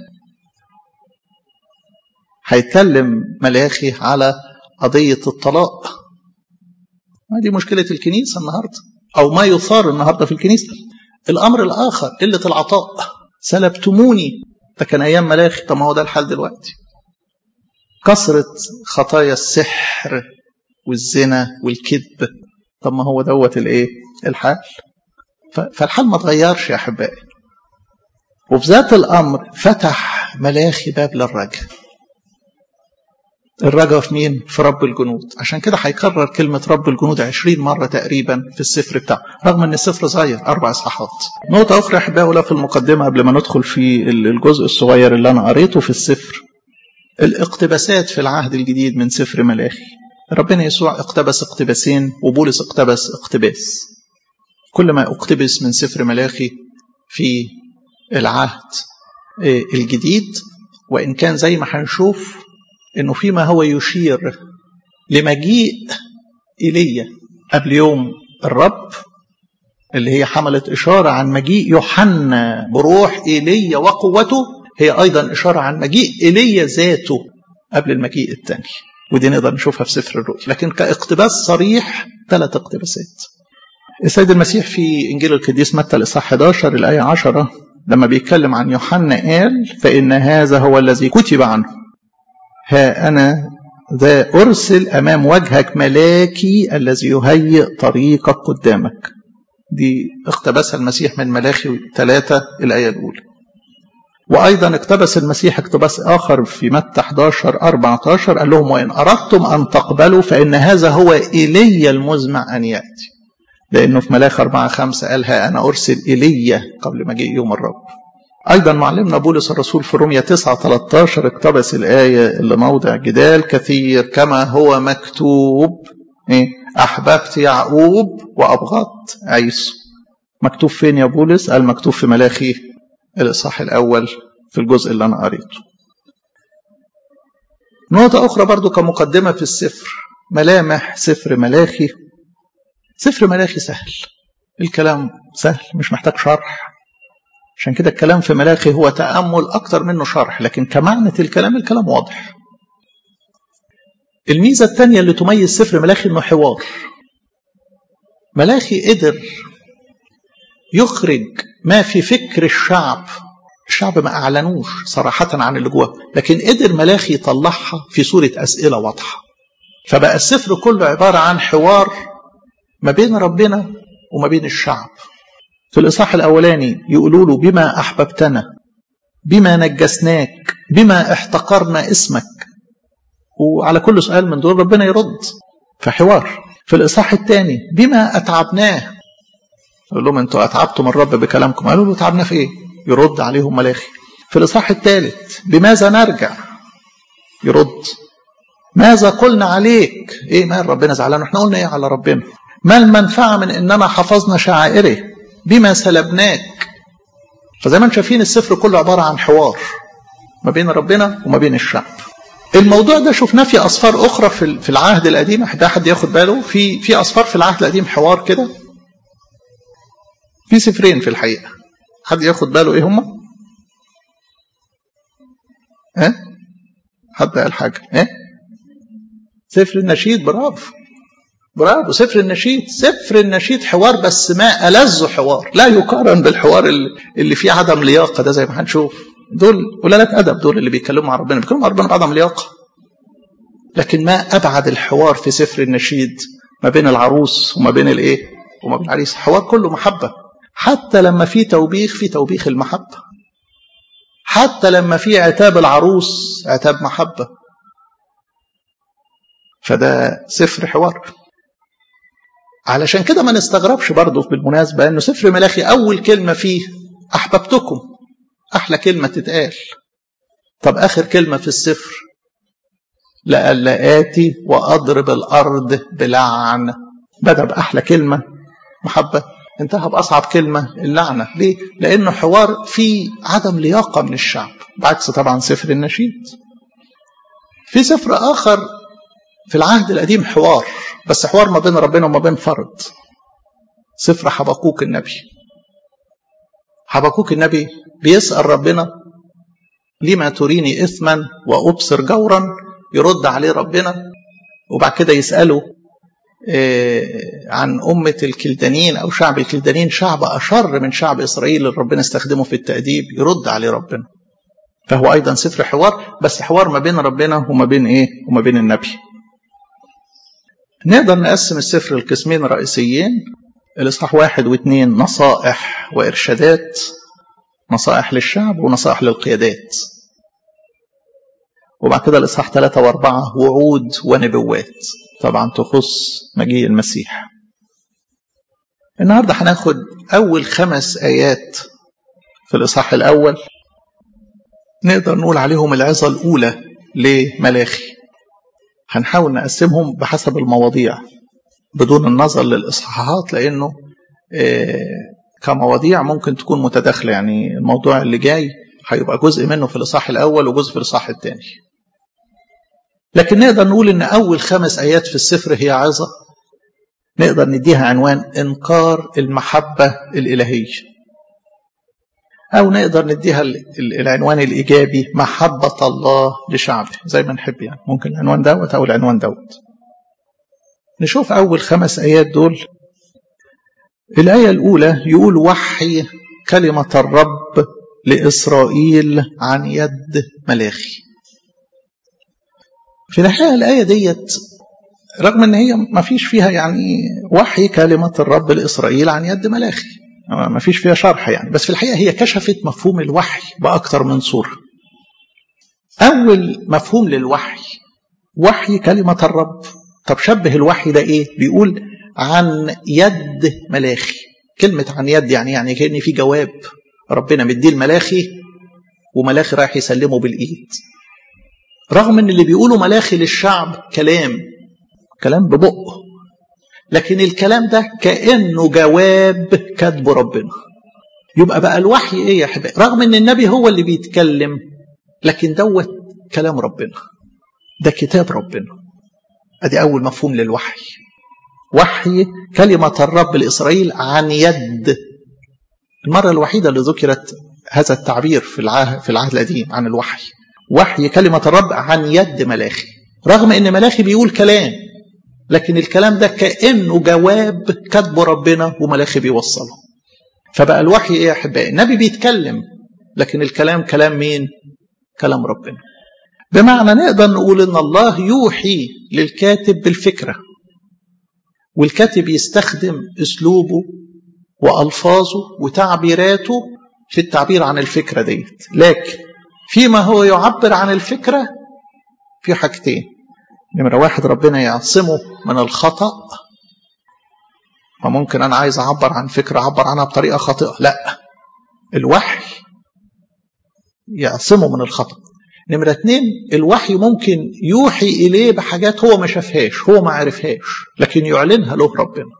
A: هيتكلم ملاخي على قضية الطلاق ما دي مشكلة الكنيسة النهاردة أو ما يثار النهاردة في الكنيسة الأمر الآخر قلة العطاء سلبتموني ده كان أيام ملاخي طب ما هو ده الحال دلوقتي كثرة خطايا السحر والزنا والكذب طب ما هو دوت الايه الحال فالحال ما اتغيرش يا احبائي وفي ذات الامر فتح ملاخي باب للرجاء الرجاء في مين؟ في رب الجنود عشان كده هيكرر كلمة رب الجنود عشرين مرة تقريبا في السفر بتاعه رغم ان السفر صغير أربع إصحاحات نقطة أخرى أحبائي في المقدمة قبل ما ندخل في الجزء الصغير اللي أنا قريته في السفر الاقتباسات في العهد الجديد من سفر ملاخي ربنا يسوع اقتبس اقتباسين وبولس اقتبس اقتباس كل ما اقتبس من سفر ملاخي في العهد الجديد وإن كان زي ما هنشوف انه فيما هو يشير لمجيء ايليا قبل يوم الرب اللي هي حملت اشاره عن مجيء يوحنا بروح ايليا وقوته هي ايضا اشاره عن مجيء ايليا ذاته قبل المجيء الثاني ودي نقدر نشوفها في سفر الرؤيا لكن كاقتباس صريح ثلاث اقتباسات السيد المسيح في انجيل القديس متى الاصحاح 11 الايه 10 لما بيتكلم عن يوحنا قال فان هذا هو الذي كتب عنه ها أنا ذا أرسل أمام وجهك ملاكي الذي يهيئ طريقك قدامك دي اقتبسها المسيح من ملاخي ثلاثة الآية الأولى وأيضا اقتبس المسيح اقتباس آخر في متى 11 14 قال لهم وإن أردتم أن تقبلوا فإن هذا هو إيليا المزمع أن يأتي لأنه في ملاخ 4 5 قال ها أنا أرسل إيليا قبل مجيء يوم الرب أيضا معلمنا بولس الرسول في رومية 9 13 اقتبس الآية اللي موضع جدال كثير كما هو مكتوب إيه؟ أحببت يعقوب وأبغضت عيسو مكتوب فين يا بولس؟ قال مكتوب في ملاخي الإصحاح الأول في الجزء اللي أنا قريته نقطة أخرى برضو كمقدمة في السفر ملامح سفر ملاخي سفر ملاخي سهل الكلام سهل مش محتاج شرح عشان كده الكلام في ملاخي هو تأمل أكتر منه شرح لكن كمعنى الكلام الكلام واضح الميزة الثانية اللي تميز سفر ملاخي انه حوار ملاخي قدر يخرج ما في فكر الشعب الشعب ما أعلنوش صراحة عن اللي جواه لكن قدر ملاخي يطلعها في صورة أسئلة واضحة فبقى السفر كله عبارة عن حوار ما بين ربنا وما بين الشعب في الإصحاح الأولاني يقولوا له بما أحببتنا بما نجسناك بما احتقرنا اسمك وعلى كل سؤال من دول ربنا يرد في حوار في الإصحاح الثاني بما أتعبناه يقول لهم أنتوا أتعبتم الرب بكلامكم قالوا له تعبنا في إيه يرد عليهم ملاخي في الإصحاح الثالث بماذا نرجع يرد ماذا قلنا عليك ايه مال ربنا زعلان احنا قلنا ايه على ربنا ما المنفعة من اننا حفظنا شعائره بما سلبناك فزي ما انتم شايفين السفر كله عبارة عن حوار ما بين ربنا وما بين الشعب الموضوع ده شفناه في أسفار أخرى في في العهد القديم ده حد ياخد باله في في أسفار في العهد القديم حوار كده في سفرين في الحقيقة حد ياخد باله إيه هما؟ ها؟ حد قال حاجة ها؟ سفر النشيد برافو برافو سفر النشيد سفر النشيد حوار بس ما ألذ حوار لا يقارن بالحوار اللي فيه عدم لياقة ده زي ما هنشوف دول ولالات أدب دول اللي بيتكلموا مع ربنا بيتكلموا مع ربنا بعدم لياقة لكن ما أبعد الحوار في سفر النشيد ما بين العروس وما بين الإيه وما بين العريس حوار كله محبة حتى لما في توبيخ في توبيخ المحبة حتى لما في عتاب العروس عتاب محبة فده سفر حوار علشان كده ما نستغربش برضه بالمناسبة انه سفر ملاخي اول كلمة فيه احببتكم احلى كلمة تتقال طب آخر كلمة في السفر لألا آتي وأضرب الأرض بلعن بدأ بأحلى كلمة محبة انتهى بأصعب كلمة اللعنة ليه؟ لأنه حوار فيه عدم لياقة من الشعب بعكس طبعا سفر النشيد في سفر آخر في العهد القديم حوار بس حوار ما بين ربنا وما بين فرد سفر حبقوك النبي حبقوك النبي بيسأل ربنا لما تريني إثما وأبصر جورا يرد عليه ربنا وبعد كده يسأله عن أمة الكلدانيين أو شعب الكلدانيين شعب أشر من شعب إسرائيل اللي ربنا استخدمه في التأديب يرد عليه ربنا فهو أيضا سفر حوار بس حوار ما بين ربنا وما بين إيه وما بين النبي نقدر نقسم السفر لقسمين رئيسيين الإصحاح واحد واثنين نصائح وإرشادات نصائح للشعب ونصائح للقيادات وبعد كده الإصحاح ثلاثة وأربعة وعود ونبوات طبعا تخص مجيء المسيح النهاردة هناخد أول خمس آيات في الإصحاح الأول نقدر نقول عليهم العظة الأولى لملاخي هنحاول نقسمهم بحسب المواضيع بدون النظر للإصحاحات لأنه كمواضيع ممكن تكون متداخلة يعني الموضوع اللي جاي هيبقى جزء منه في الإصحاح الأول وجزء في الإصحاح الثاني لكن نقدر نقول إن أول خمس آيات في السفر هي عظة نقدر نديها عنوان إنكار المحبة الإلهية أو نقدر نديها العنوان الإيجابي محبة الله لشعبه زي ما نحب يعني ممكن العنوان دوت أو العنوان دوت نشوف أول خمس آيات دول الآية الأولى يقول وحي كلمة الرب لإسرائيل عن يد ملاخي في الحقيقة الآية ديت رغم ان هي ما فيش فيها يعني وحي كلمة الرب لإسرائيل عن يد ملاخي ما فيش فيها شرح يعني بس في الحقيقة هي كشفت مفهوم الوحي بأكثر من صورة أول مفهوم للوحي وحي كلمة الرب طب شبه الوحي ده إيه بيقول عن يد ملاخي كلمة عن يد يعني يعني كأن في جواب ربنا مديه الملاخي وملاخي رايح يسلمه بالإيد رغم ان اللي بيقوله ملاخي للشعب كلام كلام ببقه لكن الكلام ده كأنه جواب كاتبه ربنا يبقى بقى الوحي ايه يا حبايبي رغم ان النبي هو اللي بيتكلم لكن دوت كلام ربنا ده كتاب ربنا ادي اول مفهوم للوحي وحي كلمة الرب لإسرائيل عن يد المرة الوحيدة اللي ذكرت هذا التعبير في العهد, في العهد القديم عن الوحي وحي كلمة الرب عن يد ملاخي رغم ان ملاخي بيقول كلام لكن الكلام ده كأنه جواب كاتبه ربنا وملاخي بيوصله فبقى الوحي ايه يا احبائي النبي بيتكلم لكن الكلام كلام مين كلام ربنا بمعنى نقدر نقول ان الله يوحي للكاتب بالفكرة والكاتب يستخدم اسلوبه والفاظه وتعبيراته في التعبير عن الفكرة ديت لكن فيما هو يعبر عن الفكرة في حاجتين نمرة واحد ربنا يعصمه من الخطأ فممكن أنا عايز أعبر عن فكرة أعبر عنها بطريقة خاطئة لا الوحي يعصمه من الخطأ نمرة اتنين الوحي ممكن يوحي إليه بحاجات هو ما شافهاش هو ما عرفهاش لكن يعلنها له ربنا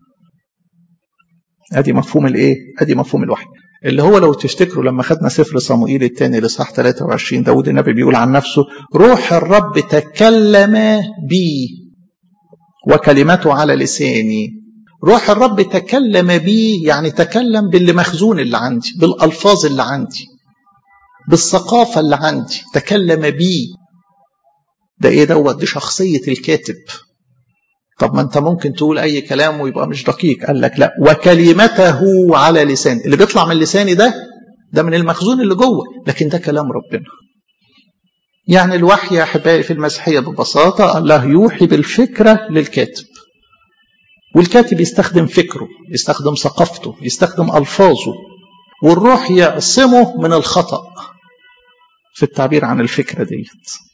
A: ادي مفهوم الايه ادي مفهوم الوحي اللي هو لو تفتكروا لما خدنا سفر صموئيل الثاني لصح 23 داود النبي بيقول عن نفسه روح الرب تكلم بي وكلمته على لساني روح الرب تكلم بي يعني تكلم باللي مخزون اللي عندي بالألفاظ اللي عندي بالثقافة اللي عندي تكلم بي ده ايه دوت دي شخصية الكاتب طب ما انت ممكن تقول اي كلام ويبقى مش دقيق قال لك لا وكلمته على لسان اللي بيطلع من لساني ده ده من المخزون اللي جوه لكن ده كلام ربنا يعني الوحي يا احبائي في المسيحيه ببساطه الله يوحي بالفكره للكاتب والكاتب يستخدم فكره يستخدم ثقافته يستخدم الفاظه والروح يعصمه من الخطا في التعبير عن الفكره ديت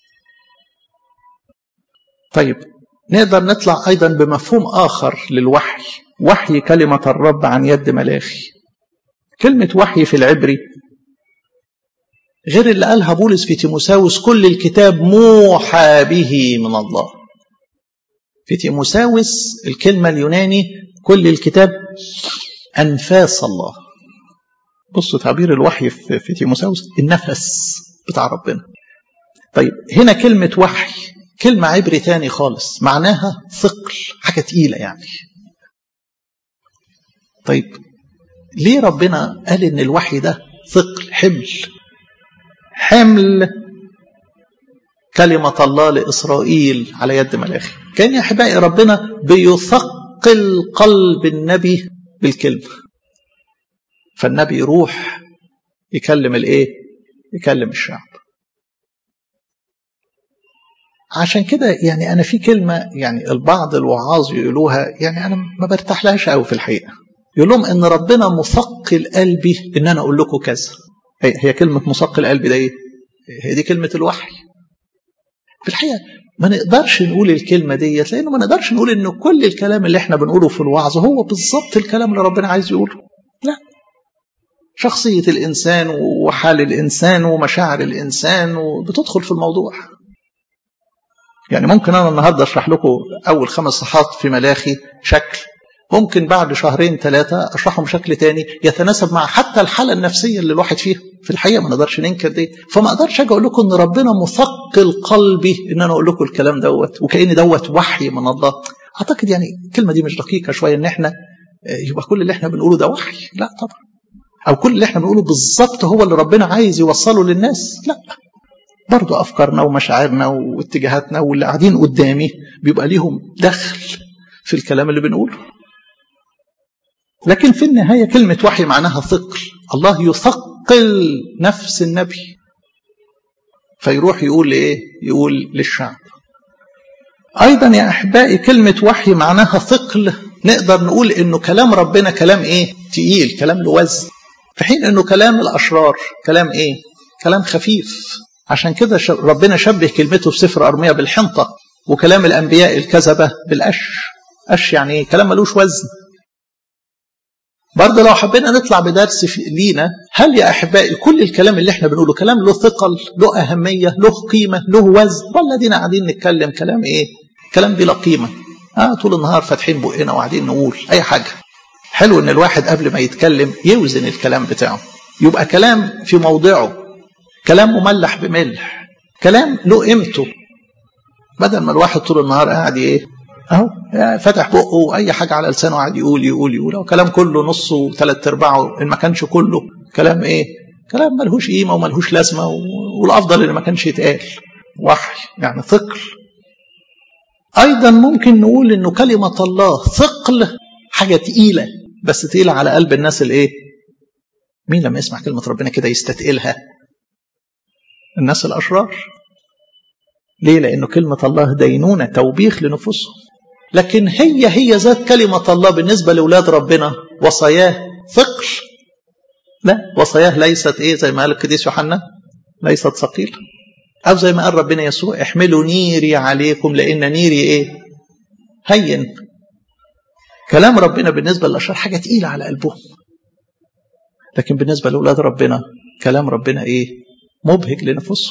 A: طيب نقدر نطلع أيضا بمفهوم آخر للوحي وحي كلمة الرب عن يد ملاخي كلمة وحي في العبري غير اللي قالها بولس في تيموساوس كل الكتاب موحى به من الله في تيموساوس الكلمة اليوناني كل الكتاب أنفاس الله بصوا تعبير الوحي في تيموساوس النفس بتاع ربنا طيب هنا كلمة وحي كلمة عبري تاني خالص معناها ثقل حاجة تقيلة يعني طيب ليه ربنا قال ان الوحي ده ثقل حمل حمل كلمة الله لإسرائيل على يد ملاخي كان يا أحبائي ربنا بيثقل قلب النبي بالكلمة فالنبي يروح يكلم الايه يكلم الشعب عشان كده يعني انا في كلمه يعني البعض الوعاظ يقولوها يعني انا ما برتاح لهاش قوي في الحقيقه يقول لهم ان ربنا مثقل قلبي ان انا اقول لكم كذا هي, هي كلمه مثقل قلبي ده ايه هي دي كلمه الوحي في الحقيقه ما نقدرش نقول الكلمه ديت لانه ما نقدرش نقول ان كل الكلام اللي احنا بنقوله في الوعظ هو بالظبط الكلام اللي ربنا عايز يقوله لا شخصيه الانسان وحال الانسان ومشاعر الانسان بتدخل في الموضوع يعني ممكن انا النهارده اشرح لكم اول خمس صفحات في ملاخي شكل ممكن بعد شهرين ثلاثة أشرحهم بشكل تاني يتناسب مع حتى الحالة النفسية اللي الواحد فيها في الحقيقة ما نقدرش ننكر دي فما أقدرش أجي أقول لكم إن ربنا مثقل قلبي إن أنا أقول لكم الكلام دوت وكأن دوت وحي من الله أعتقد يعني الكلمة دي مش دقيقة شوية إن إحنا يبقى كل اللي إحنا بنقوله ده وحي لا طبعا أو كل اللي إحنا بنقوله بالظبط هو اللي ربنا عايز يوصله للناس لا برضو أفكارنا ومشاعرنا واتجاهاتنا واللي قاعدين قدامي بيبقى ليهم دخل في الكلام اللي بنقوله لكن في النهاية كلمة وحي معناها ثقل الله يثقل نفس النبي فيروح يقول لإيه يقول للشعب أيضا يا أحبائي كلمة وحي معناها ثقل نقدر نقول إنه كلام ربنا كلام إيه تقيل كلام له وزن في حين إنه كلام الأشرار كلام إيه كلام خفيف عشان كده ربنا شبه كلمته في سفر أرمية بالحنطة وكلام الأنبياء الكذبة بالقش قش يعني إيه كلام ملوش وزن برضه لو حبينا نطلع بدرس في لينا هل يا احبائي كل الكلام اللي احنا بنقوله كلام له ثقل له اهميه له قيمه له وزن ولا دينا قاعدين نتكلم كلام ايه كلام بلا قيمه اه طول النهار فاتحين بقنا وقاعدين نقول اي حاجه حلو ان الواحد قبل ما يتكلم يوزن الكلام بتاعه يبقى كلام في موضعه كلام مملح بملح كلام له قيمته بدل ما الواحد طول النهار قاعد ايه اهو فتح بقه اي حاجه على لسانه قاعد يقول يقول يقول أو كلام كله نصه وثلاث ارباعه ان ما كانش كله كلام ايه كلام ملهوش قيمه وملهوش لازمه والافضل ان ما كانش يتقال وحي يعني ثقل ايضا ممكن نقول انه كلمه الله ثقل حاجه تقيله بس تقيله على قلب الناس الايه مين لما يسمع كلمه ربنا كده يستثقلها الناس الاشرار ليه لانه كلمه الله دينونه توبيخ لنفوسهم لكن هي هي ذات كلمة الله بالنسبة لأولاد ربنا وصاياه ثقل لا وصاياه ليست إيه زي ما قال القديس يوحنا ليست ثقيلة أو زي ما قال ربنا يسوع احملوا نيري عليكم لأن نيري إيه هين كلام ربنا بالنسبة للأشرار حاجة تقيلة على قلبهم لكن بالنسبة لأولاد ربنا كلام ربنا إيه مبهج لنفوسهم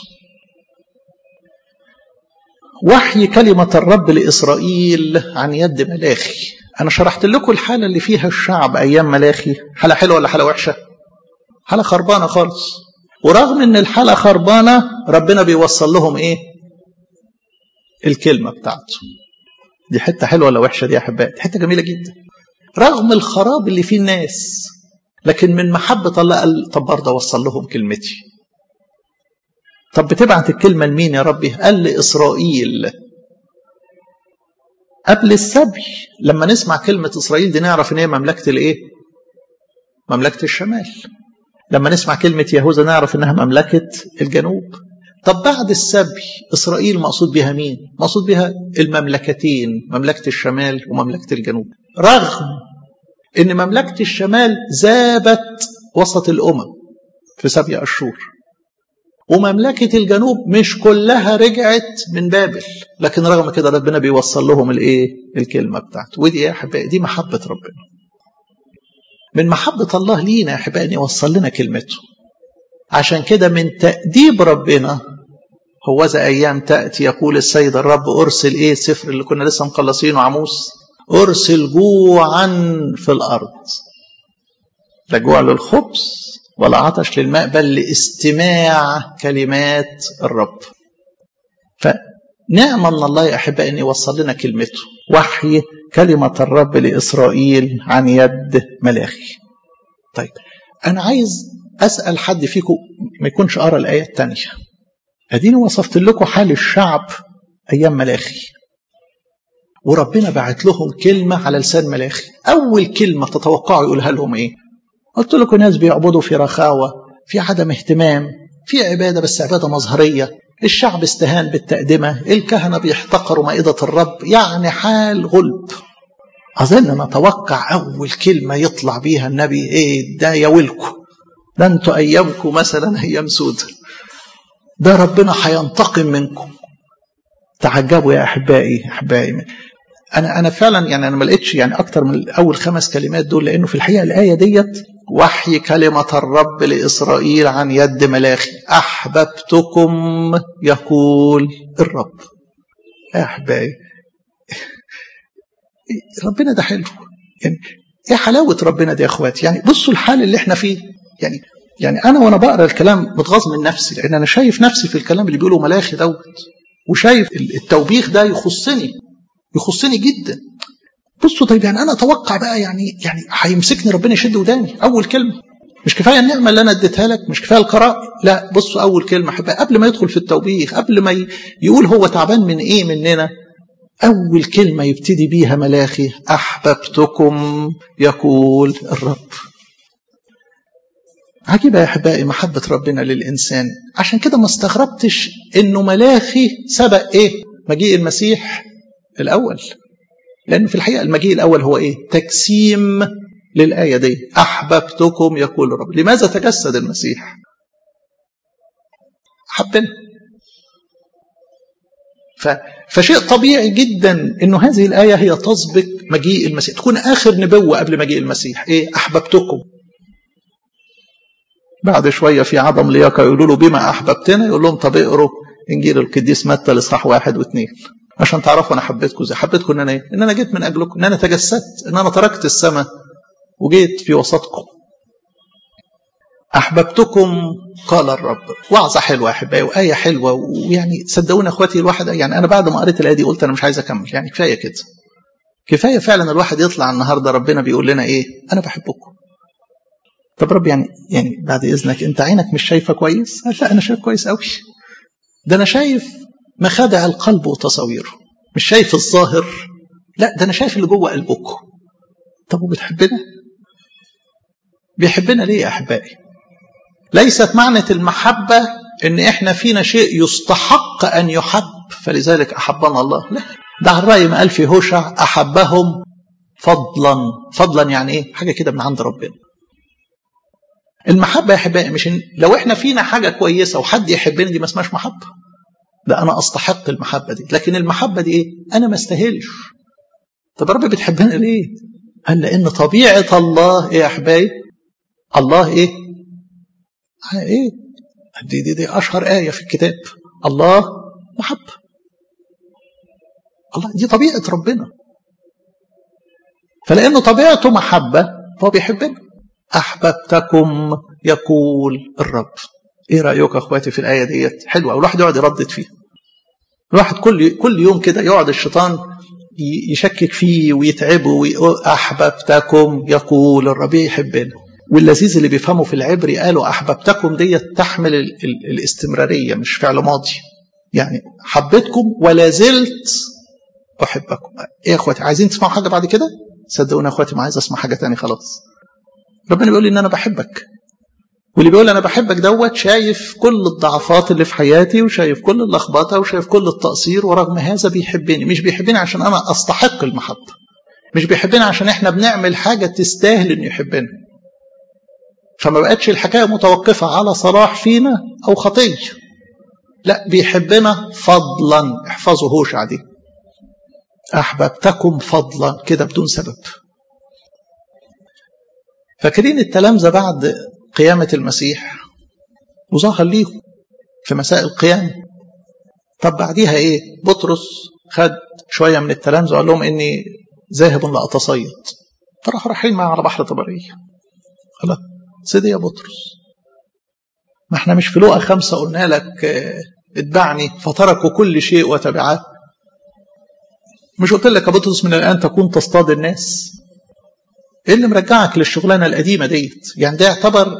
A: وحي كلمة الرب لإسرائيل عن يد ملاخي أنا شرحت لكم الحالة اللي فيها الشعب أيام ملاخي حالة حلوة ولا حالة وحشة حالة خربانة خالص ورغم أن الحالة خربانة ربنا بيوصل لهم إيه الكلمة بتاعته دي حتة حلوة ولا وحشة دي يا أحبائي دي حتة جميلة جدا رغم الخراب اللي فيه الناس لكن من محبة الله قال طب برضه أوصل لهم كلمتي طب بتبعت الكلمة لمين يا ربي قال لإسرائيل قبل السبي لما نسمع كلمة إسرائيل دي نعرف إن هي مملكة الإيه مملكة الشمال لما نسمع كلمة يهوذا نعرف إنها مملكة الجنوب طب بعد السبي إسرائيل مقصود بها مين مقصود بها المملكتين مملكة الشمال ومملكة الجنوب رغم إن مملكة الشمال ذابت وسط الأمم في سبع أشهر ومملكة الجنوب مش كلها رجعت من بابل لكن رغم كده ربنا بيوصل لهم الايه الكلمة بتاعته ودي يا احبائي دي محبة ربنا من محبة الله لينا يا احبائي ان يوصل لنا كلمته عشان كده من تأديب ربنا هو ذا أيام تأتي يقول السيد الرب أرسل إيه السفر اللي كنا لسه مخلصينه عموس أرسل جوعا في الأرض لا جوع للخبز ولا عطش للماء بل لاستماع كلمات الرب فنعم من الله يا أحبائي أن يوصل لنا كلمته وحي كلمة الرب لإسرائيل عن يد ملاخي طيب أنا عايز أسأل حد فيكم ما يكونش قرأ الآية الثانية أديني وصفت لكم حال الشعب أيام ملاخي وربنا بعت لهم كلمة على لسان ملاخي أول كلمة تتوقعوا يقولها لهم إيه قلت لكم ناس بيعبدوا في رخاوة في عدم اهتمام في عبادة بس عبادة مظهرية الشعب استهان بالتقدمة الكهنة بيحتقروا مائدة الرب يعني حال غلب أظن نتوقع أول كلمة يطلع بيها النبي إيه ده يا ويلكم ده انتوا أيامكم مثلا أيام سودة ده ربنا هينتقم منكم تعجبوا يا أحبائي أحبائي أنا أنا فعلا يعني أنا ما لقيتش يعني أكتر من أول خمس كلمات دول لأنه في الحقيقة الآية ديت وحي كلمة الرب لإسرائيل عن يد ملاخي أحببتكم يقول الرب يا أحبائي ربنا ده حلو يعني ايه حلاوة ربنا دي يا اخواتي يعني بصوا الحال اللي احنا فيه يعني يعني انا وانا بقرا الكلام متغاظ من نفسي لان انا شايف نفسي في الكلام اللي بيقوله ملاخي دوت وشايف التوبيخ ده يخصني يخصني جدا بصوا طيب يعني انا اتوقع بقى يعني يعني هيمسكني ربنا يشد وداني اول كلمه مش كفايه النعمه اللي انا اديتها لك مش كفايه القراء لا بصوا اول كلمه حبا قبل ما يدخل في التوبيخ قبل ما يقول هو تعبان من ايه مننا اول كلمه يبتدي بيها ملاخي احببتكم يقول الرب عجيبة يا أحبائي محبة ربنا للإنسان عشان كده ما استغربتش إنه ملاخي سبق إيه مجيء المسيح الأول لأنه في الحقيقة المجيء الأول هو إيه تجسيم للآية دي أحببتكم يقول الرب لماذا تجسد المسيح حبنا ف... فشيء طبيعي جدا انه هذه الايه هي تسبق مجيء المسيح تكون اخر نبوه قبل مجيء المسيح ايه احببتكم بعد شويه في عدم لياقه يقولوا له بما احببتنا يقول لهم طب اقروا انجيل القديس متى الاصحاح واحد واثنين عشان تعرفوا انا حبيتكم ازاي حبيتكم ان انا ايه ان انا جيت من اجلكم ان انا تجسدت ان انا تركت السماء وجيت في وسطكم احببتكم قال الرب وعظه حلوه يا احبائي وايه حلوه ويعني صدقوني اخواتي الواحد يعني انا بعد ما قريت الايه دي قلت انا مش عايز اكمل يعني كفايه كده كفايه فعلا الواحد يطلع النهارده ربنا بيقول لنا ايه انا بحبكم طب رب يعني يعني بعد اذنك انت عينك مش شايفه كويس لا انا شايف كويس قوي ده انا شايف مخادع القلب وتصاويره مش شايف الظاهر لا ده انا شايف اللي جوه قلبكم طب وبتحبنا بيحبنا ليه يا احبائي ليست معنى المحبة ان احنا فينا شيء يستحق ان يحب فلذلك احبنا الله لا ده على الرأي ما قال في هوشع احبهم فضلا فضلا يعني ايه حاجة كده من عند ربنا المحبة يا احبائي مش إن لو احنا فينا حاجة كويسة وحد يحبني دي ما اسمهاش محبة ده انا استحق المحبة دي لكن المحبة دي ايه انا ما استاهلش طب رب بتحبنا ليه قال لان طبيعة الله ايه يا احبائي الله ايه ايه دي, دي دي اشهر ايه في الكتاب الله محبه الله دي طبيعه ربنا فلانه طبيعته محبه فهو بيحبنا احببتكم يقول الرب ايه رايك يا اخواتي في الايه ديت حلوه والواحد يقعد يردد فيها الواحد كل كل يوم كده يقعد الشيطان يشكك فيه ويتعبه ويقول احببتكم يقول الرب يحبنا واللذيذ اللي بيفهموا في العبري قالوا احببتكم ديت تحمل ال ال الاستمراريه مش فعل ماضي يعني حبيتكم ولا زلت احبكم ايه يا اخواتي عايزين تسمعوا حاجه بعد كده صدقوني يا اخواتي ما عايز اسمع حاجه تاني خلاص ربنا بيقول لي ان انا بحبك واللي بيقول انا بحبك دوت شايف كل الضعفات اللي في حياتي وشايف كل اللخبطه وشايف كل التقصير ورغم هذا بيحبني مش بيحبني عشان انا استحق المحبه مش بيحبنا عشان احنا بنعمل حاجه تستاهل انه يحبنا فما بقتش الحكاية متوقفة على صلاح فينا أو خطية لا بيحبنا فضلا احفظوا هوشع دي أحببتكم فضلا كده بدون سبب فاكرين التلامذة بعد قيامة المسيح وظهر ليهم في مساء القيامة طب بعديها ايه بطرس خد شوية من التلامذة وقال لهم اني ذاهب لأتصيد فراح رايحين معاه على بحر طبرية خلاص سيدي يا بطرس ما احنا مش في لقا خمسة قلنا لك اتبعني فتركوا كل شيء وتبعاه مش قلت لك يا بطرس من الآن تكون تصطاد الناس ايه اللي مرجعك للشغلانة القديمة ديت يعني ده يعتبر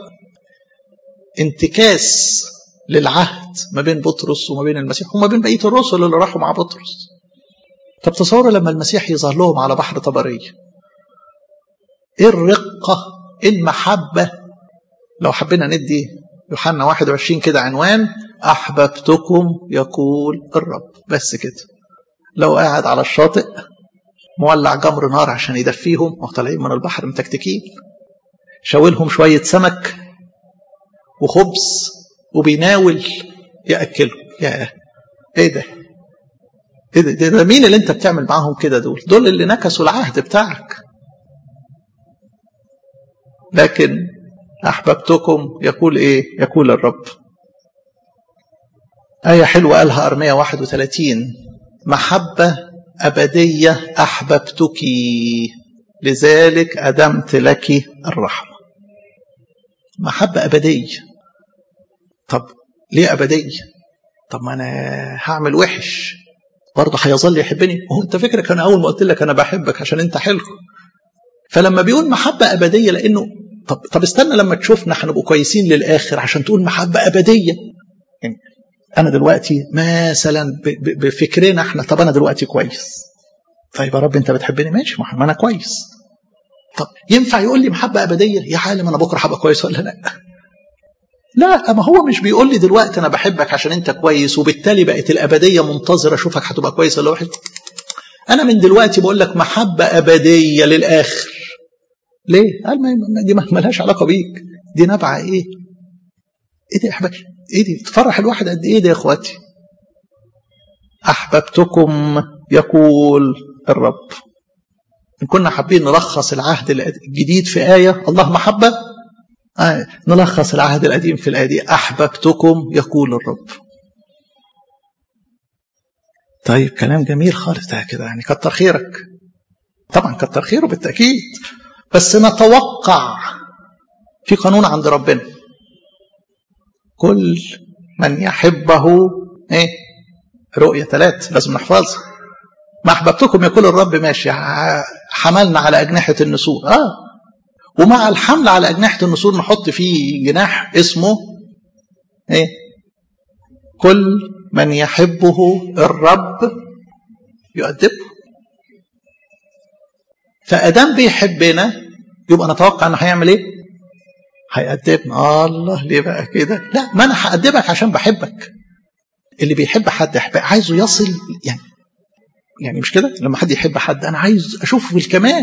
A: انتكاس للعهد ما بين بطرس وما بين المسيح وما بين بقية الرسل اللي راحوا مع بطرس طب تصوروا لما المسيح يظهر لهم على بحر طبرية ايه الرقة ايه المحبة لو حبينا ندي يوحنا 21 كده عنوان أحببتكم يقول الرب بس كده لو قاعد على الشاطئ مولع جمر نار عشان يدفيهم وطالعين من البحر متكتكين شاولهم شوية سمك وخبز وبيناول يأكلهم يا ايه ده ايه ده, ده, ده مين اللي انت بتعمل معاهم كده دول دول اللي نكسوا العهد بتاعك لكن أحببتكم يقول إيه يقول الرب آية حلوة قالها أرمية 31 محبة أبدية أحببتك لذلك أدمت لك الرحمة محبة أبدية طب ليه أبدية طب ما أنا هعمل وحش برضه هيظل يحبني وهو أنت فكرك أنا أول ما قلت لك أنا بحبك عشان أنت حلو فلما بيقول محبة أبدية لأنه طب طب استنى لما تشوفنا هنبقوا كويسين للآخر عشان تقول محبة أبدية يعني أنا دلوقتي مثلا بفكرنا احنا طب أنا دلوقتي كويس طيب يا رب أنت بتحبني ماشي ما أنا كويس طب ينفع يقول لي محبة أبدية يا عالم أنا بكرة هبقى كويس ولا لا لا ما هو مش بيقول لي دلوقتي أنا بحبك عشان أنت كويس وبالتالي بقت الأبدية منتظرة أشوفك هتبقى كويس ولا وحش أنا من دلوقتي بقول لك محبة أبدية للآخر ليه؟ قال ما دي ما لهاش علاقة بيك دي نبعة إيه؟ إيه دي أحبك؟ إيه دي؟ تفرح الواحد قد إيه ده يا إخواتي؟ أحببتكم يقول الرب إن كنا حابين نلخص العهد الجديد في آية الله محبة آه نلخص العهد القديم في الآية دي أحببتكم يقول الرب طيب كلام جميل خالص ده كده يعني كتر خيرك طبعا كتر خيره بالتأكيد بس نتوقع في قانون عند ربنا كل من يحبه ايه رؤية ثلاث لازم نحفظها ما أحببتكم يقول الرب ماشي حملنا على أجنحة النسور آه ومع الحمل على أجنحة النسور نحط فيه جناح اسمه ايه كل من يحبه الرب يؤدبه فأدام بيحبنا يبقى نتوقع انه هيعمل ايه هيأدبنا الله ليه بقى كده لا ما انا هأدبك عشان بحبك اللي بيحب حد يحب عايزه يصل يعني يعني مش كده لما حد يحب حد انا عايز اشوفه بالكمال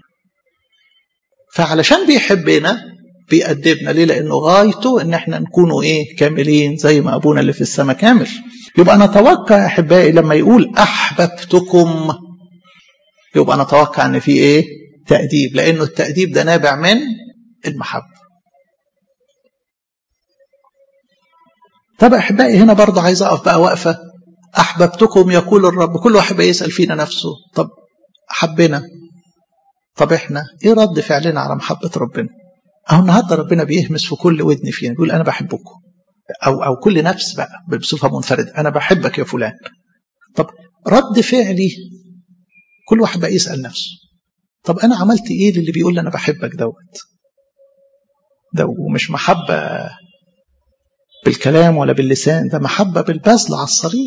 A: فعلشان بيحبنا بيأدبنا ليه لانه غايته ان احنا نكونوا ايه كاملين زي ما ابونا اللي في السماء كامل يبقى نتوقع يا احبائي لما يقول احببتكم يبقى نتوقع ان في ايه تأديب لانه التأديب ده نابع من المحبة طب احبائي هنا برضه عايز اقف بقى وقفه احببتكم يقول الرب كل واحد بقى يسال فينا نفسه طب حبنا طب احنا ايه رد فعلنا على محبه ربنا اهو النهارده ربنا بيهمس في كل ودن فينا بيقول انا بحبكم او او كل نفس بقى بصفه منفرده انا بحبك يا فلان طب رد فعلي كل واحد بقى يسال نفسه طب انا عملت ايه للي بيقول لي انا بحبك دوت ده ومش محبه بالكلام ولا باللسان ده محبه بالبذل على الصليب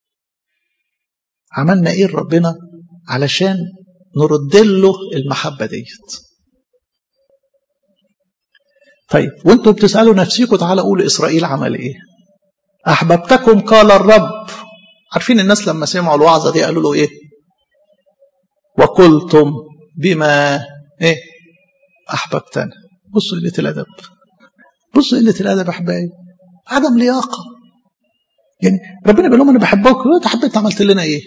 A: عملنا ايه لربنا علشان نرد له المحبه ديت طيب وانتم بتسالوا نفسيكم تعالى قولوا اسرائيل عمل ايه احببتكم قال الرب عارفين الناس لما سمعوا الوعظه دي قالوا له ايه وقلتم بما ايه احببتنا بصوا قله الادب بصوا قله الادب احبائي عدم لياقه يعني ربنا بيقول لهم انا بحبك انت حبيت عملت لنا ايه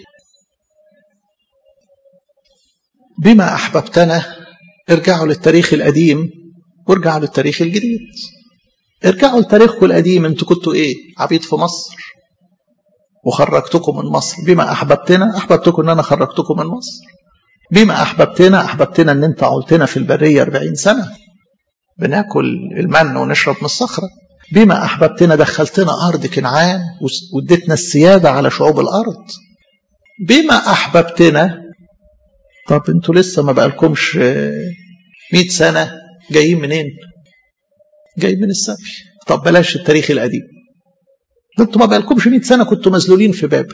A: بما احببتنا ارجعوا للتاريخ القديم وارجعوا للتاريخ الجديد ارجعوا لتاريخكم القديم انتوا كنتوا ايه عبيد في مصر وخرجتكم من مصر بما احببتنا احببتكم ان انا خرجتكم من مصر بما احببتنا احببتنا ان انت عولتنا في البريه 40 سنه بناكل المن ونشرب من الصخره بما احببتنا دخلتنا ارض كنعان واديتنا السياده على شعوب الارض بما احببتنا طب انتوا لسه ما بقالكمش 100 سنه جايين منين جايين من السبي طب بلاش التاريخ القديم انتوا ما بقالكمش 100 سنه كنتوا مذلولين في بابل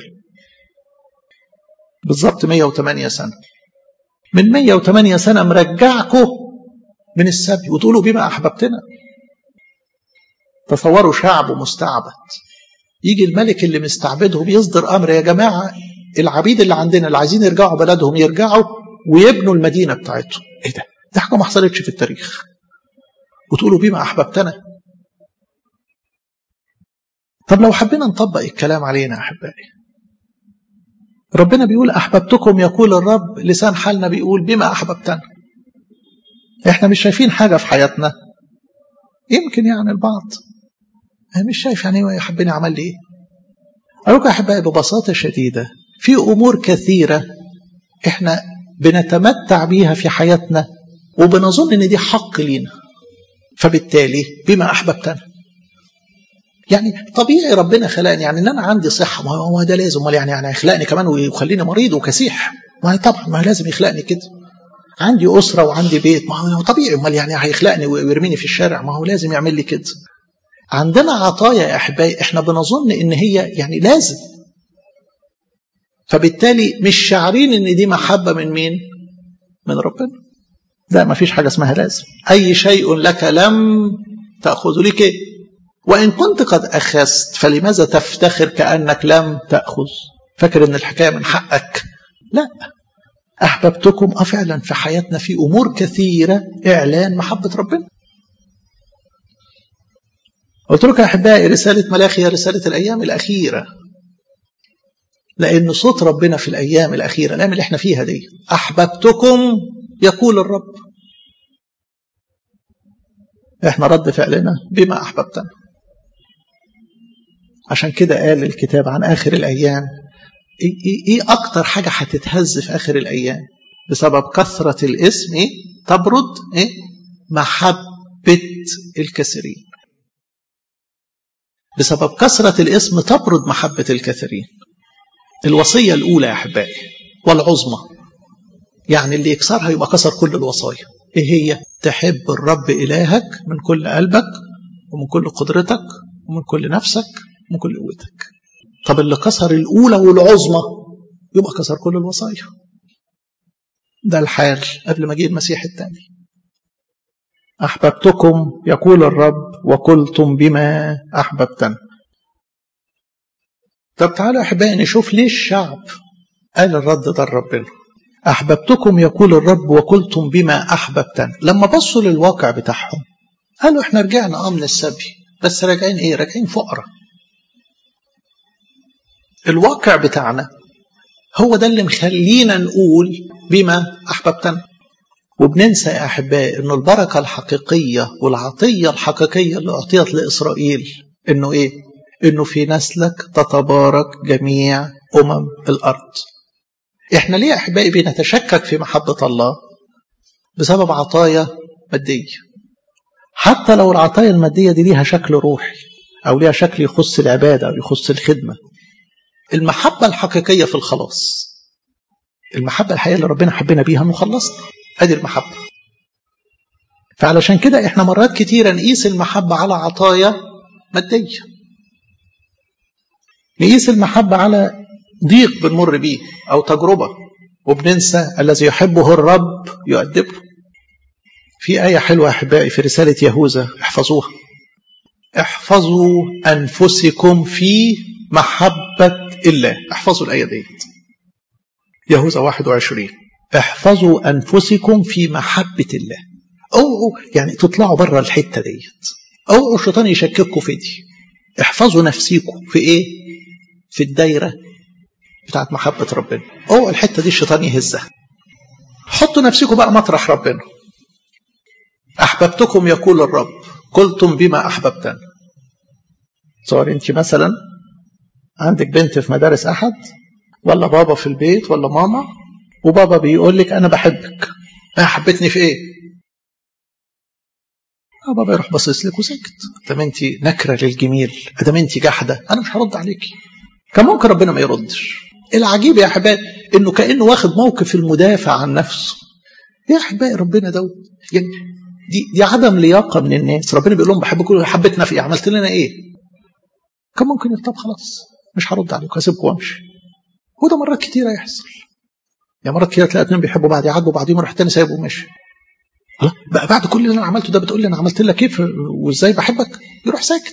A: بالظبط 108 سنه من 108 سنه مرجعكم من السبي وتقولوا بما احببتنا تصوروا شعب مستعبد يجي الملك اللي مستعبدهم يصدر امر يا جماعه العبيد اللي عندنا اللي عايزين يرجعوا بلدهم يرجعوا ويبنوا المدينه بتاعتهم ايه ده ده حاجه ما حصلتش في التاريخ وتقولوا بما احببتنا طب لو حبينا نطبق الكلام علينا يا احبائي ربنا بيقول احببتكم يقول الرب لسان حالنا بيقول بما احببتنا احنا مش شايفين حاجه في حياتنا يمكن يعني البعض انا مش شايف يعني ايه حبني عمل لي ايه اقول لكم يا احبائي ببساطه شديده في امور كثيره احنا بنتمتع بيها في حياتنا وبنظن ان دي حق لينا فبالتالي بما احببتنا يعني طبيعي ربنا خلقني يعني ان انا عندي صحه ما هو ده لازم امال يعني يعني هيخلقني كمان ويخليني مريض وكسيح ما طبعا ما لازم يخلقني كده عندي اسره وعندي بيت ما هو طبيعي امال يعني هيخلقني ويرميني في الشارع ما هو لازم يعمل لي كده عندنا عطايا يا احبائي احنا بنظن ان هي يعني لازم فبالتالي مش شاعرين ان دي محبه من مين من ربنا لا ما فيش حاجه اسمها لازم اي شيء لك لم تاخذه لك إيه؟ وان كنت قد اخذت فلماذا تفتخر كانك لم تاخذ فاكر ان الحكايه من حقك لا احببتكم اه فعلا في حياتنا في امور كثيره اعلان محبه ربنا قلت لكم يا احبائي رساله ملاخي هي رساله الايام الاخيره لان صوت ربنا في الايام الاخيره الايام اللي احنا فيها دي احببتكم يقول الرب احنا رد فعلنا بما احببتنا عشان كده قال الكتاب عن اخر الايام ايه, إيه اكتر حاجه هتتهز في اخر الايام بسبب كثره الاسم إيه؟ تبرد إيه؟ محبه الكثيرين بسبب كثره الاسم تبرد محبه الكثيرين الوصيه الاولى يا احبائي والعظمى يعني اللي يكسرها يبقى كسر كل الوصايا ايه هي تحب الرب الهك من كل قلبك ومن كل قدرتك ومن كل نفسك ومن كل قوتك طب اللي كسر الاولى والعظمى يبقى كسر كل الوصايا ده الحال قبل ما جه المسيح الثاني احببتكم يقول الرب وقلتم بما احببتنا طب تعالوا احبائي نشوف ليه الشعب قال الرد ده لربنا احببتكم يقول الرب وقلتم بما احببتنا لما بصوا للواقع بتاعهم قالوا احنا رجعنا اه من السبي بس راجعين ايه راجعين فقراء الواقع بتاعنا هو ده اللي مخلينا نقول بما احببتنا وبننسى يا احبائي انه البركه الحقيقيه والعطيه الحقيقيه اللي اعطيت لاسرائيل انه ايه؟ انه في نسلك تتبارك جميع امم الارض. احنا ليه يا احبائي بنتشكك في محبه الله؟ بسبب عطايا ماديه. حتى لو العطايا الماديه دي ليها شكل روحي او ليها شكل يخص العباده او يخص الخدمه. المحبه الحقيقيه في الخلاص. المحبه الحقيقيه اللي ربنا حبنا بيها انه خلصنا. ادي المحبه. فعلشان كده احنا مرات كتيره نقيس المحبه على عطايا ماديه. نقيس المحبه على ضيق بنمر بيه او تجربه وبننسى الذي يحبه الرب يؤدبه. في آية حلوة أحبائي في رسالة يهوذا احفظوها. احفظوا أنفسكم في محبة الله. احفظوا الآية ديت. يهوذا 21 احفظوا أنفسكم في محبة الله. اوعوا يعني تطلعوا بره الحتة ديت. اوعوا الشيطان يشككوا في دي. احفظوا نفسيكم في ايه؟ في الدايرة بتاعت محبة ربنا. اوعوا الحتة دي الشيطان يهزها. حطوا نفسكم بقى مطرح ربنا. أحببتكم يقول الرب قلتم بما أحببتنا صور أنت مثلا عندك بنت في مدارس أحد ولا بابا في البيت ولا ماما وبابا بيقول لك أنا بحبك حبتني في إيه بابا يروح باصص لك وسكت ادام انت نكره للجميل ادام انت جحده انا مش هرد عليكي كان ممكن ربنا ما يردش العجيب يا احبائي انه كانه واخد موقف المدافع عن نفسه يا احبائي ربنا دوت يعني دي دي عدم لياقه من الناس ربنا بيقول لهم بحبكم حبيتنا في ايه عملت لنا ايه كان ممكن طب خلاص مش هرد عليكم هسيبكم وامشي وده مرات كتيره يحصل يعني مرات كتير تلاقي اتنين بيحبوا بعض يعدوا بعضهم يروح تاني سايبه وماشي بقى بعد كل اللي انا عملته ده بتقول لي انا عملت لك ايه وازاي بحبك يروح ساكت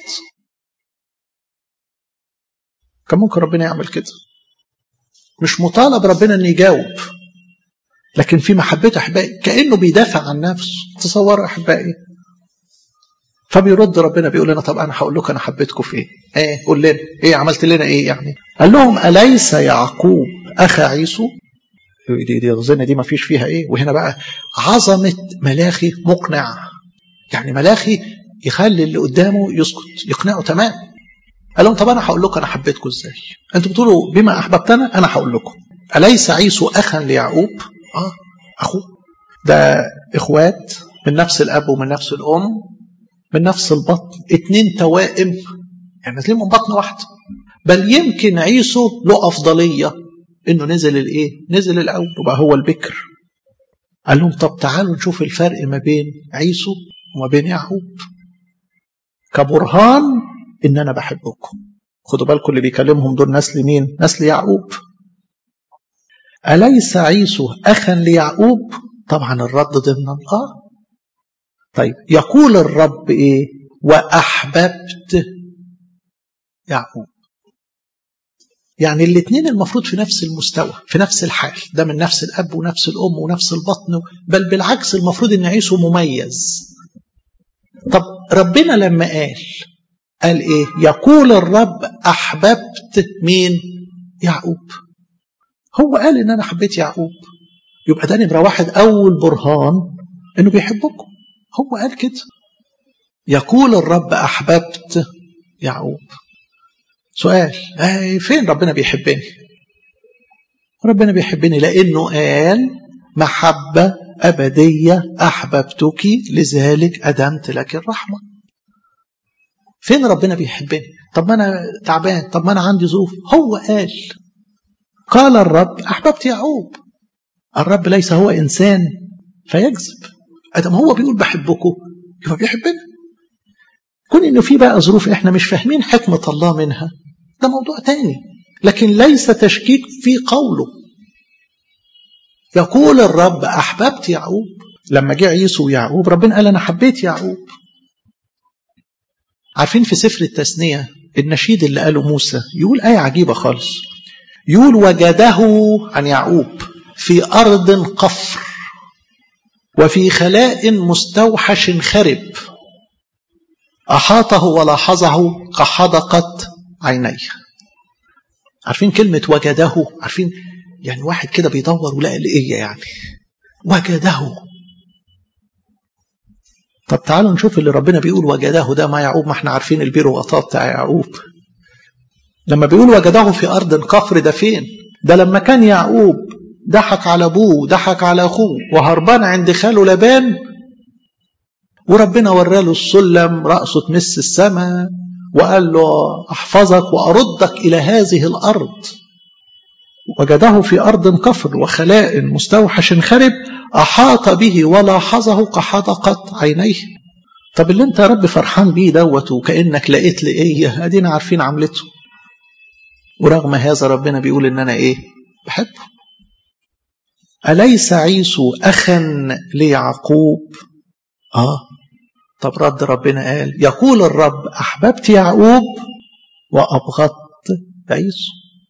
A: كان ممكن ربنا يعمل كده مش مطالب ربنا ان يجاوب لكن في محبته احبائي كانه بيدافع عن نفسه تصوروا احبائي فبيرد ربنا بيقول لنا طب انا هقول لكم انا حبيتكم في ايه؟ ايه قول لنا ايه عملت لنا ايه يعني؟ قال لهم اليس يعقوب اخا عيسو؟ دي دي الظن دي ما فيش فيها ايه وهنا بقى عظمه ملاخي مقنع يعني ملاخي يخلي اللي قدامه يسكت يقنعه تمام قال لهم طب انا هقول لكم انا حبيتكم ازاي انتوا بتقولوا بما احببتنا انا هقول لكم اليس عيسو اخا ليعقوب اه اخوه ده اخوات من نفس الاب ومن نفس الام من نفس البطن اتنين توائم يعني نازلين من بطن واحده بل يمكن عيسو له افضليه انه نزل الايه نزل الاول وبقى هو البكر قال لهم طب تعالوا نشوف الفرق ما بين عيسو وما بين يعقوب كبرهان ان انا بحبكم خدوا بالكم اللي بيكلمهم دول نسل مين نسل يعقوب أليس عيسو أخا ليعقوب طبعا الرد ضمن اه طيب يقول الرب ايه وأحببت يعقوب يعني الاثنين المفروض في نفس المستوى في نفس الحال ده من نفس الاب ونفس الام ونفس البطن بل بالعكس المفروض ان عيسو مميز طب ربنا لما قال قال ايه يقول الرب احببت مين يعقوب هو قال ان انا حبيت يعقوب يبقى ده نمره واحد اول برهان انه بيحبكم هو قال كده يقول الرب احببت يعقوب سؤال آه فين ربنا بيحبني ربنا بيحبني لانه قال محبه ابديه احببتك لذلك ادمت لك الرحمه فين ربنا بيحبني طب ما انا تعبان طب ما انا عندي ظروف هو قال قال الرب احببت يعقوب الرب ليس هو انسان فيكذب ادم هو بيقول بحبكم يبقى بيحبنا كون انه في بقى ظروف احنا مش فاهمين حكمه الله منها ده موضوع تاني لكن ليس تشكيك في قوله يقول الرب احببت يعقوب لما جه عيسو ويعقوب ربنا قال انا حبيت يعقوب عارفين في سفر التثنيه النشيد اللي قاله موسى يقول ايه عجيبه خالص يقول وجده عن يعقوب في ارض قفر وفي خلاء مستوحش خرب أحاطه ولاحظه كحدقة عينيه عارفين كلمة وجده عارفين يعني واحد كده بيدور ولقى لقية يعني وجده طب تعالوا نشوف اللي ربنا بيقول وجده ده ما يعقوب ما احنا عارفين البير وغطاه بتاع يعقوب لما بيقول وجده في أرض كفر ده فين ده لما كان يعقوب ضحك على أبوه ضحك على أخوه وهربان عند خاله لبان وربنا وراله السلم رأسه تمس السماء وقال له أحفظك وأردك إلى هذه الأرض وجده في أرض كفر وخلاء مستوحش خرب أحاط به ولاحظه كحدقة عينيه طب اللي انت يا رب فرحان بيه دوت وكأنك لقيت لي ايه ادينا عارفين عملته ورغم هذا ربنا بيقول ان انا ايه بحبه أليس عيسو أخا ليعقوب آه طب رد ربنا قال يقول الرب أحببت يعقوب وأبغضت عيسو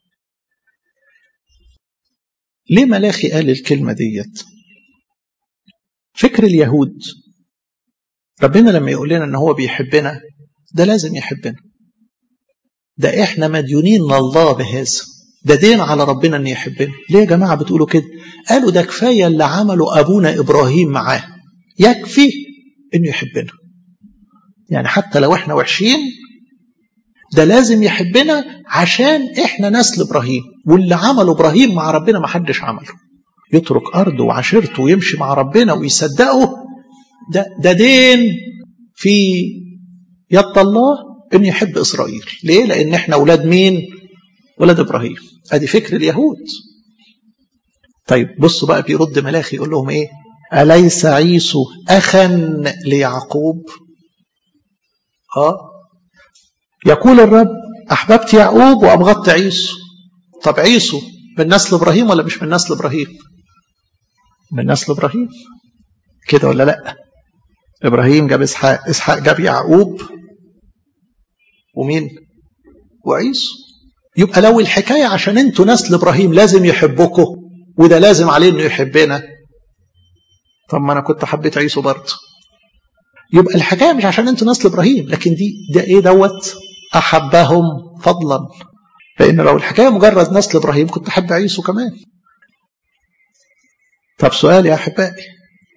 A: ليه ملاخي قال الكلمة ديت فكر اليهود ربنا لما يقول لنا ان هو بيحبنا ده لازم يحبنا ده احنا مديونين لله بهذا ده دين على ربنا ان يحبنا ليه يا جماعه بتقولوا كده قالوا ده كفايه اللي عمله ابونا ابراهيم معاه يكفي انه يحبنا يعني حتى لو احنا وحشين ده لازم يحبنا عشان احنا نسل ابراهيم واللي عمله ابراهيم مع ربنا ما حدش عمله يترك ارضه وعشيرته ويمشي مع ربنا ويصدقه ده ده دين في يد الله ان يحب اسرائيل ليه لان احنا اولاد مين ولاد ابراهيم ادي فكر اليهود طيب بصوا بقى بيرد ملاخي يقول لهم ايه اليس عيسو اخا ليعقوب اه يقول الرب احببت يعقوب وابغضت عيسو طب عيسو من نسل ابراهيم ولا مش من نسل ابراهيم من نسل ابراهيم كده ولا لا ابراهيم جاب اسحاق اسحاق جاب يعقوب ومين وعيسو يبقى لو الحكايه عشان انتوا نسل ابراهيم لازم يحبكم وده لازم عليه انه يحبنا طب ما انا كنت حبيت عيسو برضه يبقى الحكايه مش عشان انتوا نسل ابراهيم لكن دي ده ايه دوت احبهم فضلا لان لو الحكايه مجرد نسل ابراهيم كنت احب عيسو كمان طب سؤال يا احبائي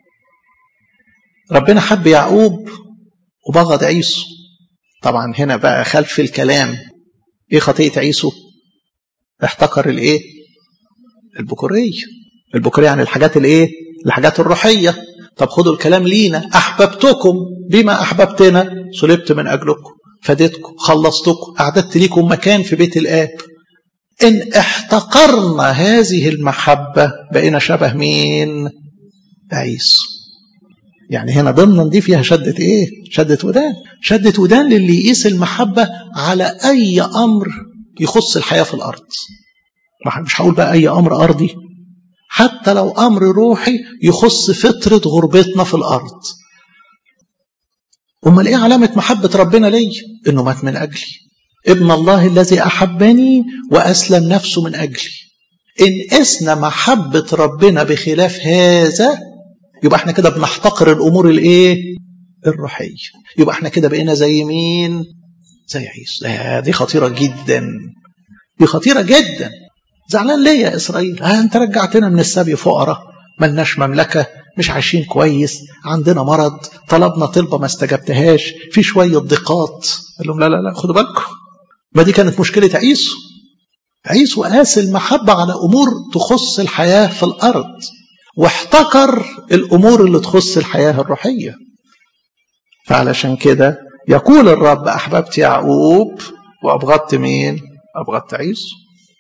A: ربنا حب يعقوب وبغض عيسو طبعا هنا بقى خلف الكلام ايه خطيه عيسو احتقر الايه البكوريه البكوريه يعني الحاجات الايه الحاجات الروحيه طب خدوا الكلام لينا احببتكم بما احببتنا صلبت من اجلكم فديتكم خلصتكم اعددت ليكم مكان في بيت الاب ان احتقرنا هذه المحبه بقينا شبه مين عيسو يعني هنا ضمنا دي فيها شدة ايه شدة ودان شدة ودان للي يقيس المحبة على اي امر يخص الحياة في الارض مش هقول بقى اي امر ارضي حتى لو امر روحي يخص فترة غربتنا في الارض امال ايه علامة محبة ربنا لي انه مات من اجلي ابن الله الذي احبني واسلم نفسه من اجلي ان اسنا محبة ربنا بخلاف هذا يبقى احنا كده بنحتقر الامور الايه الروحيه يبقى احنا كده بقينا زي مين زي عيسى دي خطيره جدا دي خطيره جدا زعلان ليه يا اسرائيل ها انت رجعتنا من السبي فقراء ملناش مملكه مش عايشين كويس عندنا مرض طلبنا طلبه ما استجبتهاش في شويه ضيقات قال لهم لا لا لا خدوا بالكم ما دي كانت مشكله عيسو عيسو قاس المحبه على امور تخص الحياه في الارض واحتكر الامور اللي تخص الحياه الروحيه فعلشان كده يقول الرب احببت يعقوب وابغضت مين ابغضت عيسو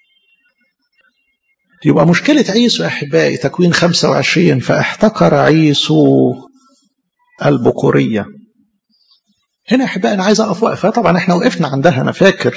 A: يبقى مشكلة عيسو يا أحبائي تكوين 25 فاحتكر عيسو البكورية هنا يا أحبائي أنا عايز أقف وقفة طبعا إحنا وقفنا عندها أنا فاكر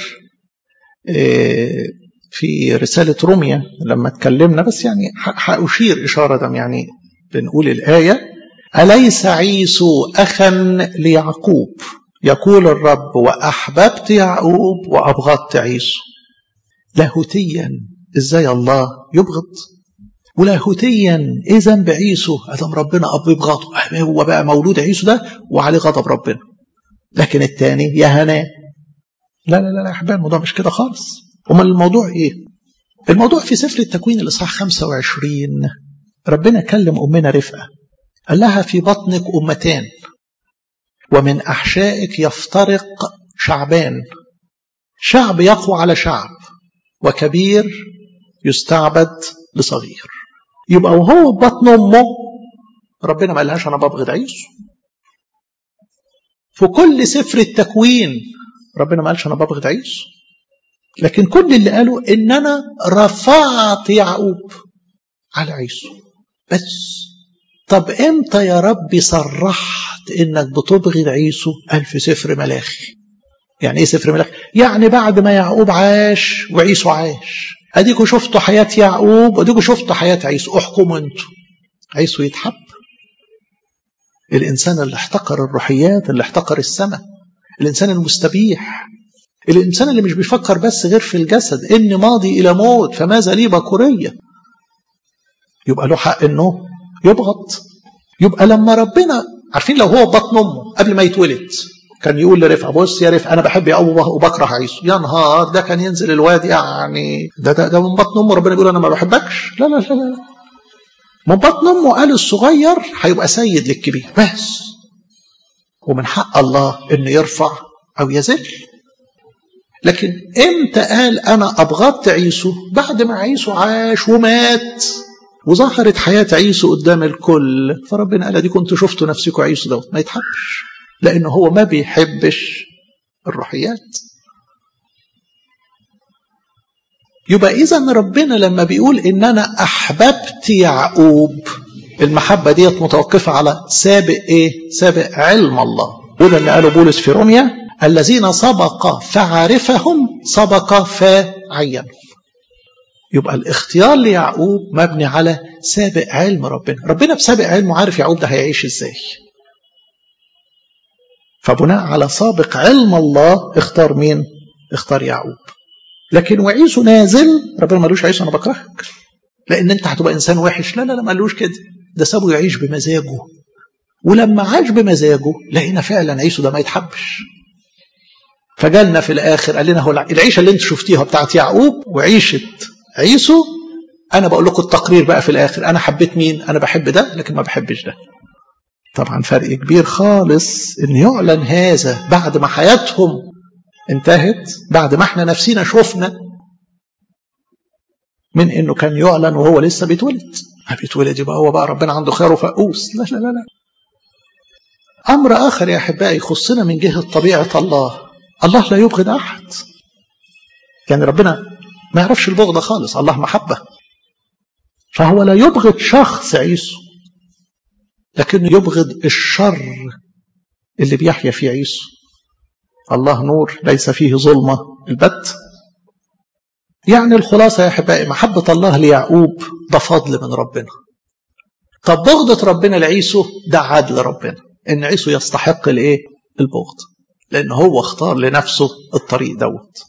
A: في رسالة روميا لما اتكلمنا بس يعني هأشير إشارة يعني بنقول الآية أليس عيسو أخا ليعقوب يقول الرب وأحببت يعقوب وأبغضت عيسو لاهوتيا إزاي الله يبغض ولاهوتيا إيه ذنب عيسو أدم ربنا أب يبغضه هو بقى مولود عيسو ده وعليه غضب ربنا لكن الثاني يا هناه لا لا لا يا أحباب الموضوع مش كده خالص امال الموضوع ايه الموضوع في سفر التكوين الاصحاح 25 ربنا كلم امنا رفقه قال لها في بطنك امتان ومن احشائك يفترق شعبان شعب يقوى على شعب وكبير يستعبد لصغير يبقى وهو بطن امه ربنا ما قالهاش انا ببغض عيسو في كل سفر التكوين ربنا ما قالش انا ببغض عيسو لكن كل اللي قالوا ان انا رفعت يعقوب على عيسو بس طب امتى يا ربي صرحت انك بتبغض عيسو قال في سفر ملاخي يعني ايه سفر ملاخي يعني بعد ما يعقوب عاش وعيسو عاش اديكوا شفتوا حياة يعقوب واديكوا شفتوا حياة عيسو احكموا انتوا عيسو يتحب الانسان اللي احتقر الروحيات اللي احتقر السماء الانسان المستبيح الإنسان اللي مش بيفكر بس غير في الجسد إن ماضي إلى موت فماذا لي بكورية يبقى له حق إنه يبغض يبقى لما ربنا عارفين لو هو بطن أمه قبل ما يتولد كان يقول لرفقة بص يا رفقة أنا بحب يعقوب وبكره عيسو يا نهار ده كان ينزل الواد يعني ده ده, ده من بطن أمه ربنا بيقول أنا ما بحبكش لا لا لا لا من بطن أمه قال الصغير هيبقى سيد للكبير بس ومن حق الله انه يرفع او يذل لكن امتى قال انا ابغضت عيسو بعد ما عيسو عاش ومات وظهرت حياة عيسو قدام الكل فربنا قال دي كنت شفتوا نفسكم عيسو دوت ما يتحبش لانه هو ما بيحبش الروحيات يبقى اذا ربنا لما بيقول ان انا احببت يعقوب المحبة ديت متوقفة على سابق ايه سابق علم الله وده اللي قاله بولس في روميا الذين سبق فعرفهم سبق فعينهم يبقى الاختيار ليعقوب مبني على سابق علم ربنا ربنا بسابق علمه عارف يعقوب ده هيعيش ازاي فبناء على سابق علم الله اختار مين اختار يعقوب لكن وعيسو نازل ربنا مالوش عيسو انا بكرهك لان انت هتبقى انسان وحش لا لا لا مالوش كده ده سابه يعيش بمزاجه ولما عاش بمزاجه لقينا فعلا عيسو ده ما يتحبش فجالنا في الاخر قال لنا هو العيشه اللي انت شفتيها بتاعت يعقوب وعيشه عيسو انا بقول لكم التقرير بقى في الاخر انا حبيت مين انا بحب ده لكن ما بحبش ده طبعا فرق كبير خالص ان يعلن هذا بعد ما حياتهم انتهت بعد ما احنا نفسينا شفنا من انه كان يعلن وهو لسه بيتولد ما بيتولد يبقى هو بقى ربنا عنده خير وفقوس لا لا لا لا امر اخر يا احبائي يخصنا من جهه طبيعه الله الله لا يبغض احد يعني ربنا ما يعرفش البغض خالص الله محبه فهو لا يبغض شخص عيسو لكنه يبغض الشر اللي بيحيا فيه عيسو الله نور ليس فيه ظلمة البت يعني الخلاصة يا أحبائي محبة الله ليعقوب ده فضل من ربنا طب بغضة ربنا لعيسو ده عدل ربنا إن عيسو يستحق الإيه؟ البغض لأن هو اختار لنفسه الطريق دوت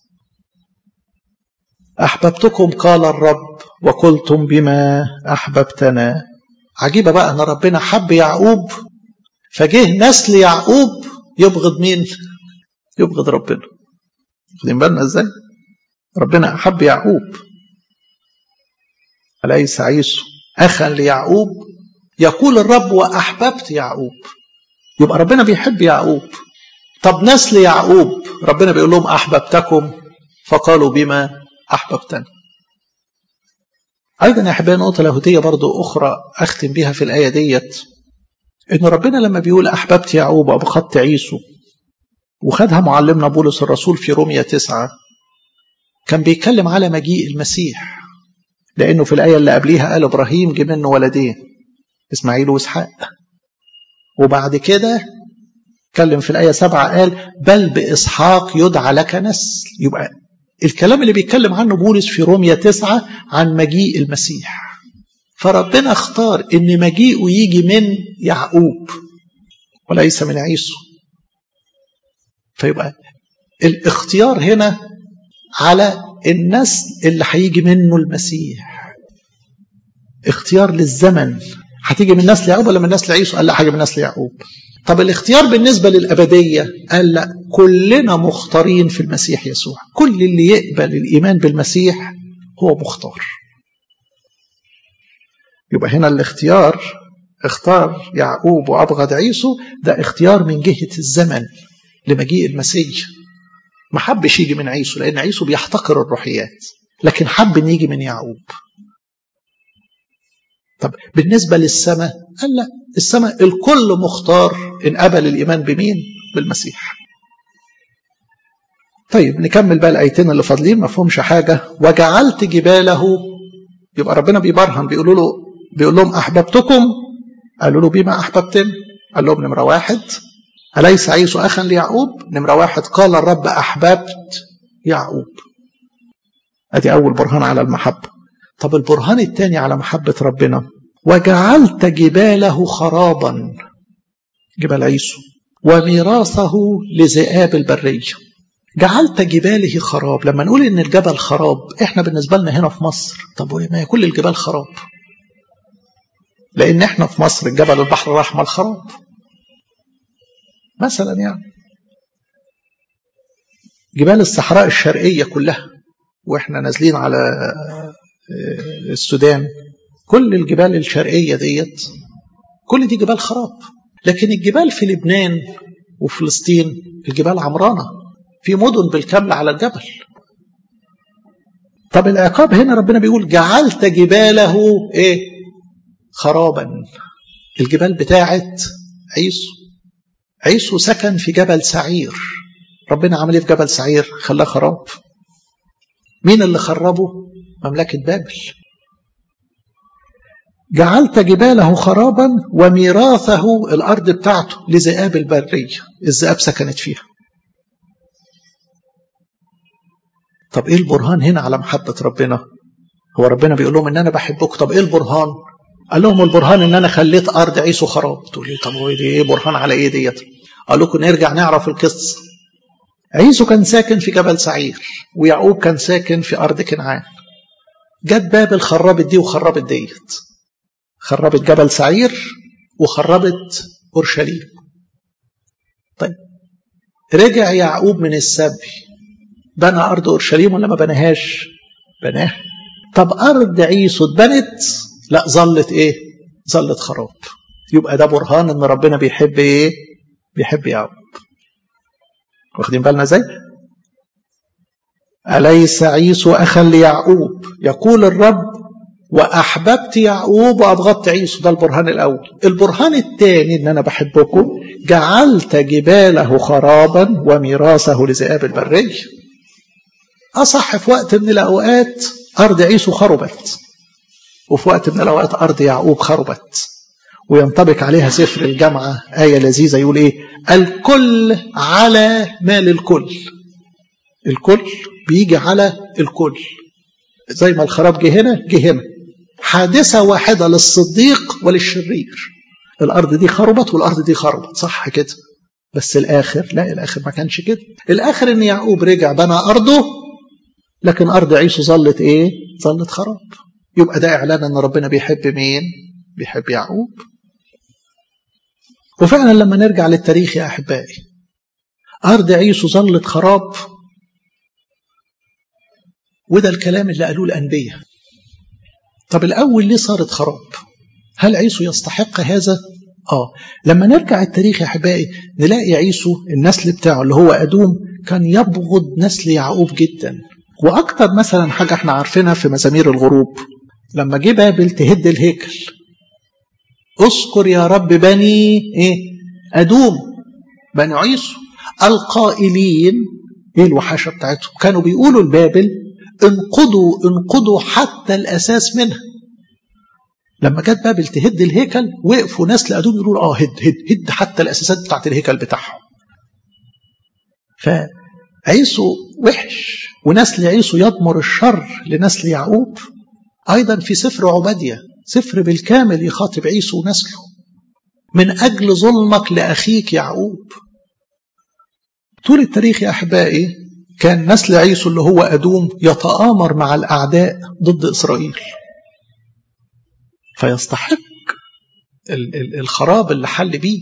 A: أحببتكم قال الرب وقلتم بما أحببتنا عجيبة بقى أن ربنا حب يعقوب فجه نسل يعقوب يبغض مين؟ يبغض ربنا واخدين بالنا ازاي؟ ربنا أحب يعقوب أليس عيسو أخا ليعقوب يقول الرب وأحببت يعقوب يبقى ربنا بيحب يعقوب طب نسل يعقوب ربنا بيقول لهم أحببتكم فقالوا بما أحببتني أيضا يا أحبائي نقطة لاهوتية برضو أخرى أختم بها في الآية ديت إن ربنا لما بيقول أحببت يعقوب وأبغضت عيسو وخدها معلمنا بولس الرسول في رومية تسعة كان بيتكلم على مجيء المسيح لأنه في الآية اللي قبليها قال إبراهيم جه منه ولدين إسماعيل وإسحاق وبعد كده اتكلم في الآية سبعة قال بل بإسحاق يدعى لك نسل يبقى الكلام اللي بيتكلم عنه بولس في رومية تسعة عن مجيء المسيح فربنا اختار ان مجيئه يجي من يعقوب وليس من عيسو فيبقى الاختيار هنا على النسل اللي هيجي منه المسيح اختيار للزمن هتيجي من نسل يعقوب ولا من نسل عيسو قال لا حاجه من نسل يعقوب طب الاختيار بالنسبه للابديه قال لا كلنا مختارين في المسيح يسوع كل اللي يقبل الايمان بالمسيح هو مختار يبقى هنا الاختيار اختار يعقوب وابغض عيسو ده اختيار من جهه الزمن لمجيء المسيح ما حبش يجي من عيسو لان عيسو بيحتقر الروحيات لكن حب ان يجي من يعقوب طب بالنسبه للسماء قال لا السماء الكل مختار ان قبل الايمان بمين بالمسيح طيب نكمل بقى الايتين اللي فاضلين ما فيهمش حاجه وجعلت جباله يبقى ربنا بيبرهن بيقولوا له بيقول لهم احببتكم قالوا له بما احببتم قال لهم نمره واحد أليس عيسو أخا ليعقوب نمرة واحد قال الرب أحببت يعقوب أدي أول برهان على المحبة طب البرهان الثاني على محبة ربنا وجعلت جباله خرابا جبال عيسو وميراثه لذئاب البرية جعلت جباله خراب لما نقول ان الجبل خراب احنا بالنسبة لنا هنا في مصر طب ما هي كل الجبال خراب لان احنا في مصر الجبل البحر الاحمر خراب مثلا يعني جبال الصحراء الشرقية كلها واحنا نازلين على السودان كل الجبال الشرقية ديت كل دي جبال خراب لكن الجبال في لبنان وفلسطين الجبال عمرانة في مدن بالكامل على الجبل طب العقاب هنا ربنا بيقول جعلت جباله ايه خرابا الجبال بتاعت عيسو عيسو سكن في جبل سعير ربنا عمل ايه في جبل سعير خلاه خراب مين اللي خربه مملكة بابل جعلت جباله خرابا وميراثه الأرض بتاعته لذئاب البرية الذئاب سكنت فيها طب ايه البرهان هنا على محبة ربنا هو ربنا بيقول لهم ان انا بحبكم طب ايه البرهان قال لهم البرهان ان انا خليت ارض عيسو خراب تقول لي طب هو ايه برهان على ايه ديت قال لكم نرجع نعرف القصه عيسو كان ساكن في جبل سعير ويعقوب كان ساكن في ارض كنعان جت بابل خربت دي وخربت ديت خربت جبل سعير وخربت اورشليم طيب رجع يعقوب من السبي بنى ارض اورشليم ولا ما بناهاش بناها طب ارض عيسو اتبنت لا ظلت ايه ظلت خراب يبقى ده برهان ان ربنا بيحب ايه بيحب يعقوب واخدين بالنا ازاي أليس عيسو أخا ليعقوب يقول الرب وأحببت يعقوب وأبغضت عيسو ده البرهان الأول البرهان الثاني إن أنا بحبكم جعلت جباله خرابا وميراثه لذئاب البرية أصح في وقت من الأوقات أرض عيسو خربت وفي وقت من الأوقات أرض يعقوب خربت وينطبق عليها سفر الجامعة آية لذيذة يقول إيه الكل على مال الكل الكل بيجي على الكل زي ما الخراب جه هنا جه هنا حادثة واحدة للصديق وللشرير الأرض دي خربت والأرض دي خربت صح كده بس الآخر لا الآخر ما كانش كده الآخر إن يعقوب رجع بنى أرضه لكن أرض عيسو ظلت إيه ظلت خراب يبقى ده إعلان أن ربنا بيحب مين بيحب يعقوب وفعلا لما نرجع للتاريخ يا أحبائي أرض عيسو ظلت خراب وده الكلام اللي قالوه الأنبياء طب الأول ليه صارت خراب هل عيسو يستحق هذا آه لما نرجع التاريخ يا أحبائي نلاقي عيسو النسل بتاعه اللي هو أدوم كان يبغض نسل يعقوب جدا وأكتر مثلا حاجة احنا عارفينها في مزامير الغروب لما جه بابل تهد الهيكل اذكر يا رب بني ايه ادوم بني عيسو القائلين ايه الوحشه بتاعتهم كانوا بيقولوا لبابل انقضوا انقضوا حتى الاساس منها لما جت بابل تهد الهيكل وقفوا ناس لادوم يقولوا اه هد هد هد حتى الاساسات بتاعت الهيكل بتاعهم فعيسو وحش ونسل عيسو يضمر الشر لنسل يعقوب ايضا في سفر عباديه سفر بالكامل يخاطب عيسو ونسله من أجل ظلمك لأخيك يعقوب طول التاريخ يا أحبائي كان نسل عيسو اللي هو أدوم يتآمر مع الأعداء ضد إسرائيل فيستحق الخراب اللي حل بيه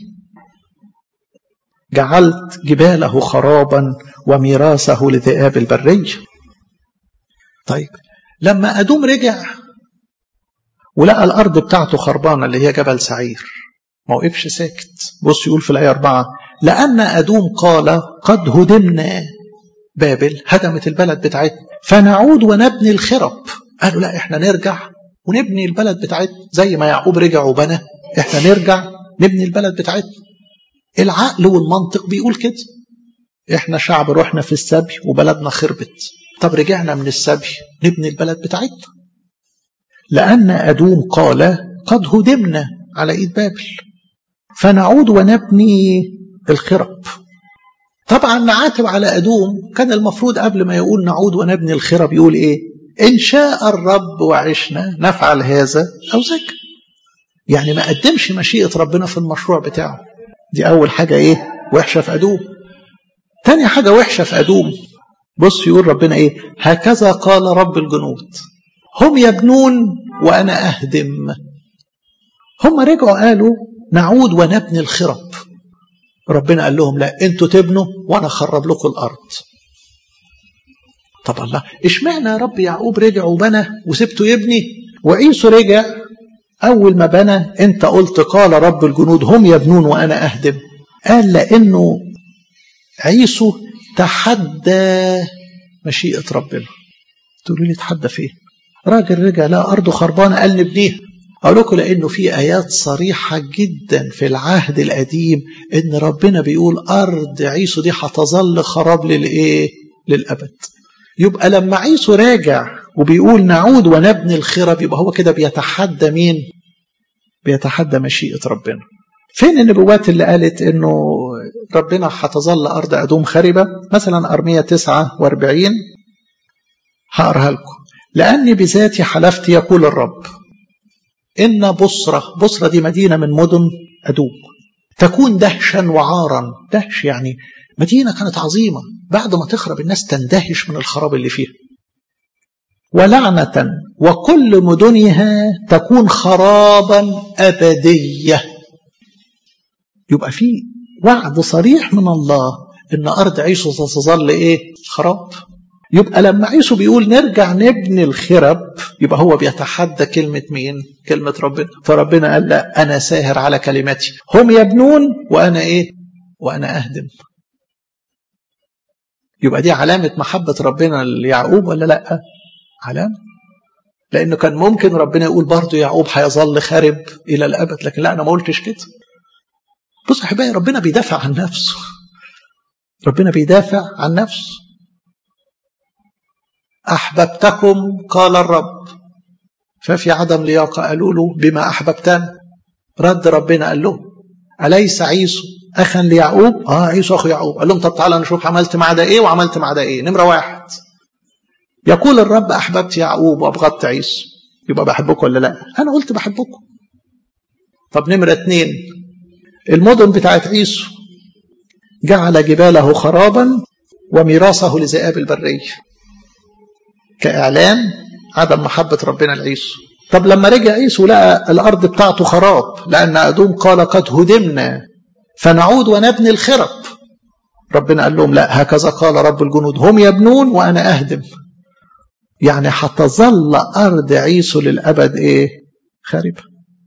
A: جعلت جباله خرابا وميراثه لذئاب البرية طيب لما أدوم رجع ولقى الأرض بتاعته خربانة اللي هي جبل سعير ما وقفش ساكت بص يقول في الآية أربعة لأن أدوم قال قد هدمنا بابل هدمت البلد بتاعتنا فنعود ونبني الخرب قالوا لا احنا نرجع ونبني البلد بتاعتنا زي ما يعقوب رجع وبنى احنا نرجع نبني البلد بتاعتنا العقل والمنطق بيقول كده احنا شعب رحنا في السبي وبلدنا خربت طب رجعنا من السبي نبني البلد بتاعتنا لأن أدوم قال قد هدمنا على إيد بابل فنعود ونبني الخرب طبعا نعاتب على أدوم كان المفروض قبل ما يقول نعود ونبني الخرب يقول إيه إن شاء الرب وعشنا نفعل هذا أو ذاك يعني ما قدمش مشيئة ربنا في المشروع بتاعه دي أول حاجة إيه وحشة في أدوم تاني حاجة وحشة في أدوم بص يقول ربنا إيه هكذا قال رب الجنود هم يبنون وأنا أهدم هم رجعوا قالوا نعود ونبني الخرب ربنا قال لهم لا انتوا تبنوا وانا اخرب لكم الارض طب الله اشمعنى يا رب يعقوب رجع وبنى وسبته يبني وعيسو رجع اول ما بنى انت قلت قال رب الجنود هم يبنون وانا اهدم قال لانه عيسو تحدى مشيئة ربنا تقولوا لي تحدى فين راجل رجع لا أرضه خربانة قال نبنيها أقول لكم لأنه في آيات صريحة جدا في العهد القديم إن ربنا بيقول أرض عيسو دي هتظل خراب للإيه؟ للأبد. يبقى لما عيسو راجع وبيقول نعود ونبني الخرب يبقى هو كده بيتحدى مين؟ بيتحدى مشيئة ربنا. فين النبوات اللي قالت إنه ربنا هتظل أرض أدوم خربة؟ مثلا أرمية 49 هقراها لكم. لأني بذاتي حلفت يقول الرب إن بصرة بصرة دي مدينة من مدن أدوم تكون دهشا وعارا دهش يعني مدينة كانت عظيمة بعد ما تخرب الناس تندهش من الخراب اللي فيها ولعنة وكل مدنها تكون خرابا أبدية يبقى في وعد صريح من الله إن أرض عيسو ستظل إيه خراب يبقى لما عيسو بيقول نرجع نبني الخرب يبقى هو بيتحدى كلمة مين؟ كلمة ربنا فربنا قال لا أنا ساهر على كلمتي هم يبنون وأنا إيه؟ وأنا أهدم يبقى دي علامة محبة ربنا ليعقوب ولا لا؟ علامة لأنه كان ممكن ربنا يقول برضه يعقوب هيظل خارب إلى الأبد لكن لا أنا ما قلتش كده بص أحبائي ربنا بيدافع عن نفسه ربنا بيدافع عن نفسه أحببتكم قال الرب ففي عدم لياقة قالوا له بما أحببتنا رد ربنا قال له أليس عيسو أخا ليعقوب آه عيسو أخو يعقوب قال لهم طب تعالى نشوف عملت مع ده إيه وعملت مع ده إيه نمرة واحد يقول الرب أحببت يعقوب وأبغضت عيسو يبقى بحبكم ولا لا أنا قلت بحبكم طب نمرة اتنين المدن بتاعت عيسو جعل جباله خرابا وميراثه لذئاب البريه كإعلان عدم محبة ربنا لعيسو طب لما رجع عيسو لقى الأرض بتاعته خراب لأن أدوم قال قد هدمنا فنعود ونبني الخرب ربنا قال لهم لا هكذا قال رب الجنود هم يبنون وأنا أهدم يعني هتظل أرض عيسو للأبد إيه خاربة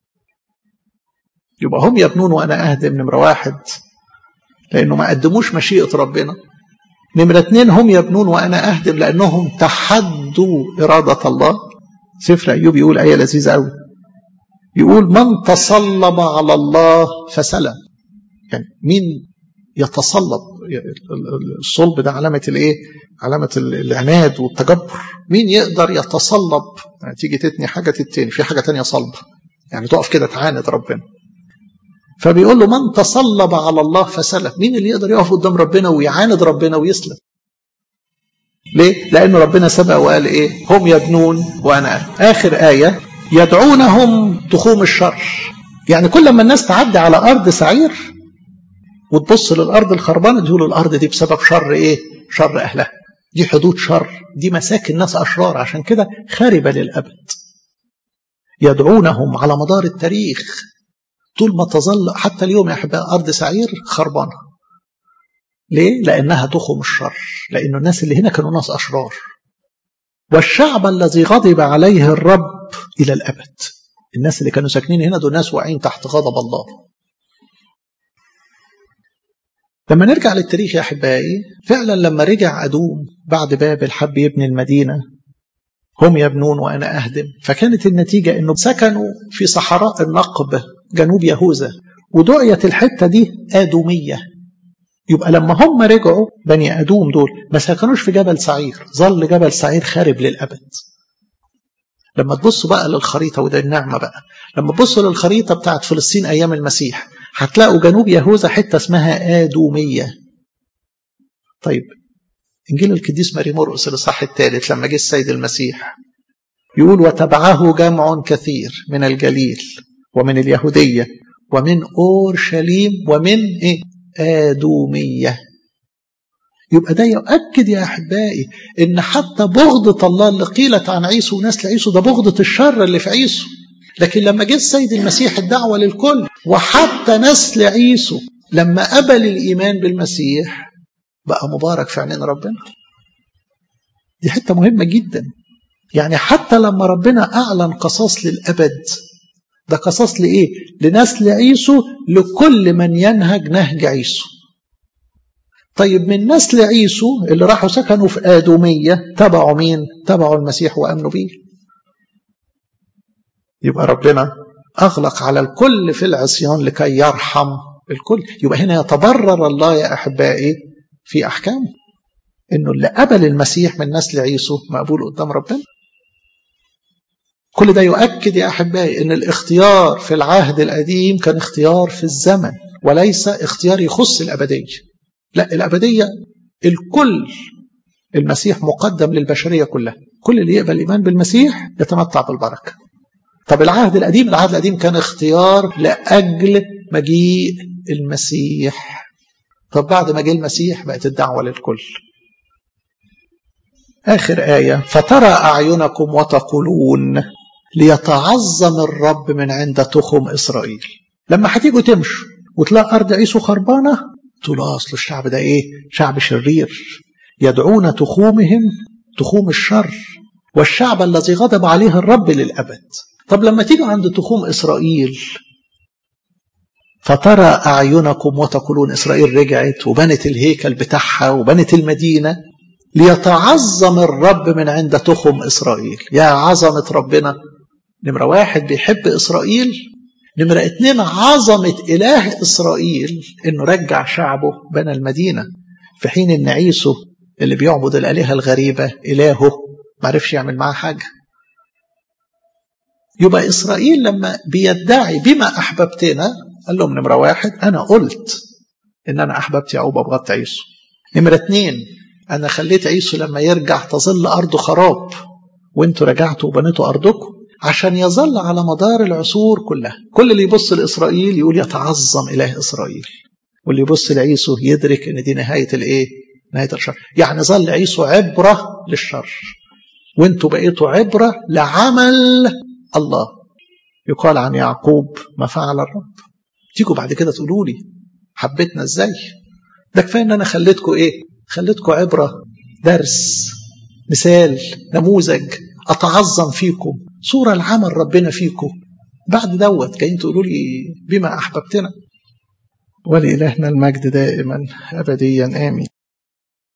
A: يبقى هم يبنون وأنا أهدم نمرة واحد لأنه ما قدموش مشيئة ربنا نمرة اتنين هم يبنون وأنا أهدم لأنهم تحدوا إرادة الله سفر أيوب يقول آية لذيذة أوي يقول من تصلب على الله فسلم يعني مين يتصلب الصلب ده علامة الايه علامة العناد والتجبر مين يقدر يتصلب يعني تيجي تتني حاجة تتني في حاجة تانية صلب يعني تقف كده تعاند ربنا فبيقول له من تصلب على الله فسلم مين اللي يقدر يقف قدام ربنا ويعاند ربنا ويسلم ليه لأن ربنا سبق وقال إيه هم يبنون وأنا آخر آية يدعونهم تخوم الشر يعني كل ما الناس تعدي على أرض سعير وتبص للأرض الخربانة تقول الأرض دي بسبب شر إيه شر أهلها دي حدود شر دي مساكن ناس أشرار عشان كده خاربة للأبد يدعونهم على مدار التاريخ طول ما تظل حتى اليوم يا أحباء أرض سعير خربانة ليه؟ لأنها تخم الشر لأن الناس اللي هنا كانوا ناس أشرار والشعب الذي غضب عليه الرب إلى الأبد الناس اللي كانوا ساكنين هنا دول ناس واقعين تحت غضب الله لما نرجع للتاريخ يا أحبائي فعلا لما رجع أدوم بعد بابل حب يبني المدينة هم يبنون وأنا أهدم فكانت النتيجة أنه سكنوا في صحراء النقب جنوب يهوذا ودعيت الحتة دي آدومية يبقى لما هم رجعوا بني أدوم دول ما سكنوش في جبل سعير ظل جبل سعير خارب للأبد لما تبصوا بقى للخريطة وده النعمة بقى لما تبصوا للخريطة بتاعت فلسطين أيام المسيح هتلاقوا جنوب يهوذا حتة اسمها آدومية طيب إنجيل القديس ماري مرقس الإصحاح الثالث لما جه السيد المسيح يقول وتبعه جمع كثير من الجليل ومن اليهودية ومن أورشليم ومن إيه؟ آدومية يبقى ده يؤكد يا أحبائي إن حتى بغضة الله اللي قيلت عن عيسو وناس لعيسو ده بغضة الشر اللي في عيسو لكن لما جه السيد المسيح الدعوة للكل وحتى نسل عيسو لما قبل الإيمان بالمسيح بقى مبارك في عينين ربنا دي حتة مهمة جدا يعني حتى لما ربنا أعلن قصاص للأبد ده قصاص لإيه؟ لنسل عيسو لكل من ينهج نهج عيسو طيب من نسل عيسو اللي راحوا سكنوا في آدومية تبعوا مين تبعوا المسيح وأمنوا بيه يبقى ربنا أغلق على الكل في العصيان لكي يرحم الكل يبقى هنا يتبرر الله يا أحبائي في أحكامه إنه اللي قبل المسيح من نسل عيسو مقبول قدام ربنا كل ده يؤكد يا أحبائي أن الاختيار في العهد القديم كان اختيار في الزمن وليس اختيار يخص الأبدية لا الأبدية الكل المسيح مقدم للبشرية كلها كل اللي يقبل الإيمان بالمسيح يتمتع بالبركة طب العهد القديم العهد القديم كان اختيار لأجل مجيء المسيح طب بعد ما جه المسيح بقت الدعوة للكل آخر آية فترى أعينكم وتقولون ليتعظم الرب من عند تخم إسرائيل لما هتيجوا تمشوا وتلاقي أرض عيسو خربانة تقول أصل الشعب ده إيه شعب شرير يدعون تخومهم تخوم الشر والشعب الذي غضب عليه الرب للأبد طب لما تيجوا عند تخوم إسرائيل فترى أعينكم وتقولون إسرائيل رجعت وبنت الهيكل بتاعها وبنت المدينة ليتعظم الرب من عند تخم إسرائيل يا عظمة ربنا نمرة واحد بيحب إسرائيل نمرة اتنين عظمة إله إسرائيل إنه رجع شعبه بنى المدينة في حين إن عيسو اللي بيعبد الآلهة الغريبة إلهه معرفش يعمل معاه حاجة يبقى إسرائيل لما بيدعي بما أحببتنا قال لهم نمرة واحد أنا قلت إن أنا أحببت يعقوب أبغضت عيسو نمرة اتنين أنا خليت عيسو لما يرجع تظل أرضه خراب وانتوا رجعتوا وبنيتوا أرضكم عشان يظل على مدار العصور كلها كل اللي يبص لإسرائيل يقول يتعظم إله إسرائيل واللي يبص لعيسو يدرك إن دي نهاية الإيه؟ نهاية الشر يعني ظل عيسو عبرة للشر وانتوا بقيتوا عبرة لعمل الله يقال عن يعقوب ما فعل الرب تيجوا بعد كده تقولوا لي حبيتنا ازاي ده كفايه ان انا خليتكم ايه خليتكم عبره درس مثال نموذج اتعظم فيكم صوره لعمل ربنا فيكم بعد دوت جايين تقولوا لي بما احببتنا ولإلهنا المجد دائما ابديا امين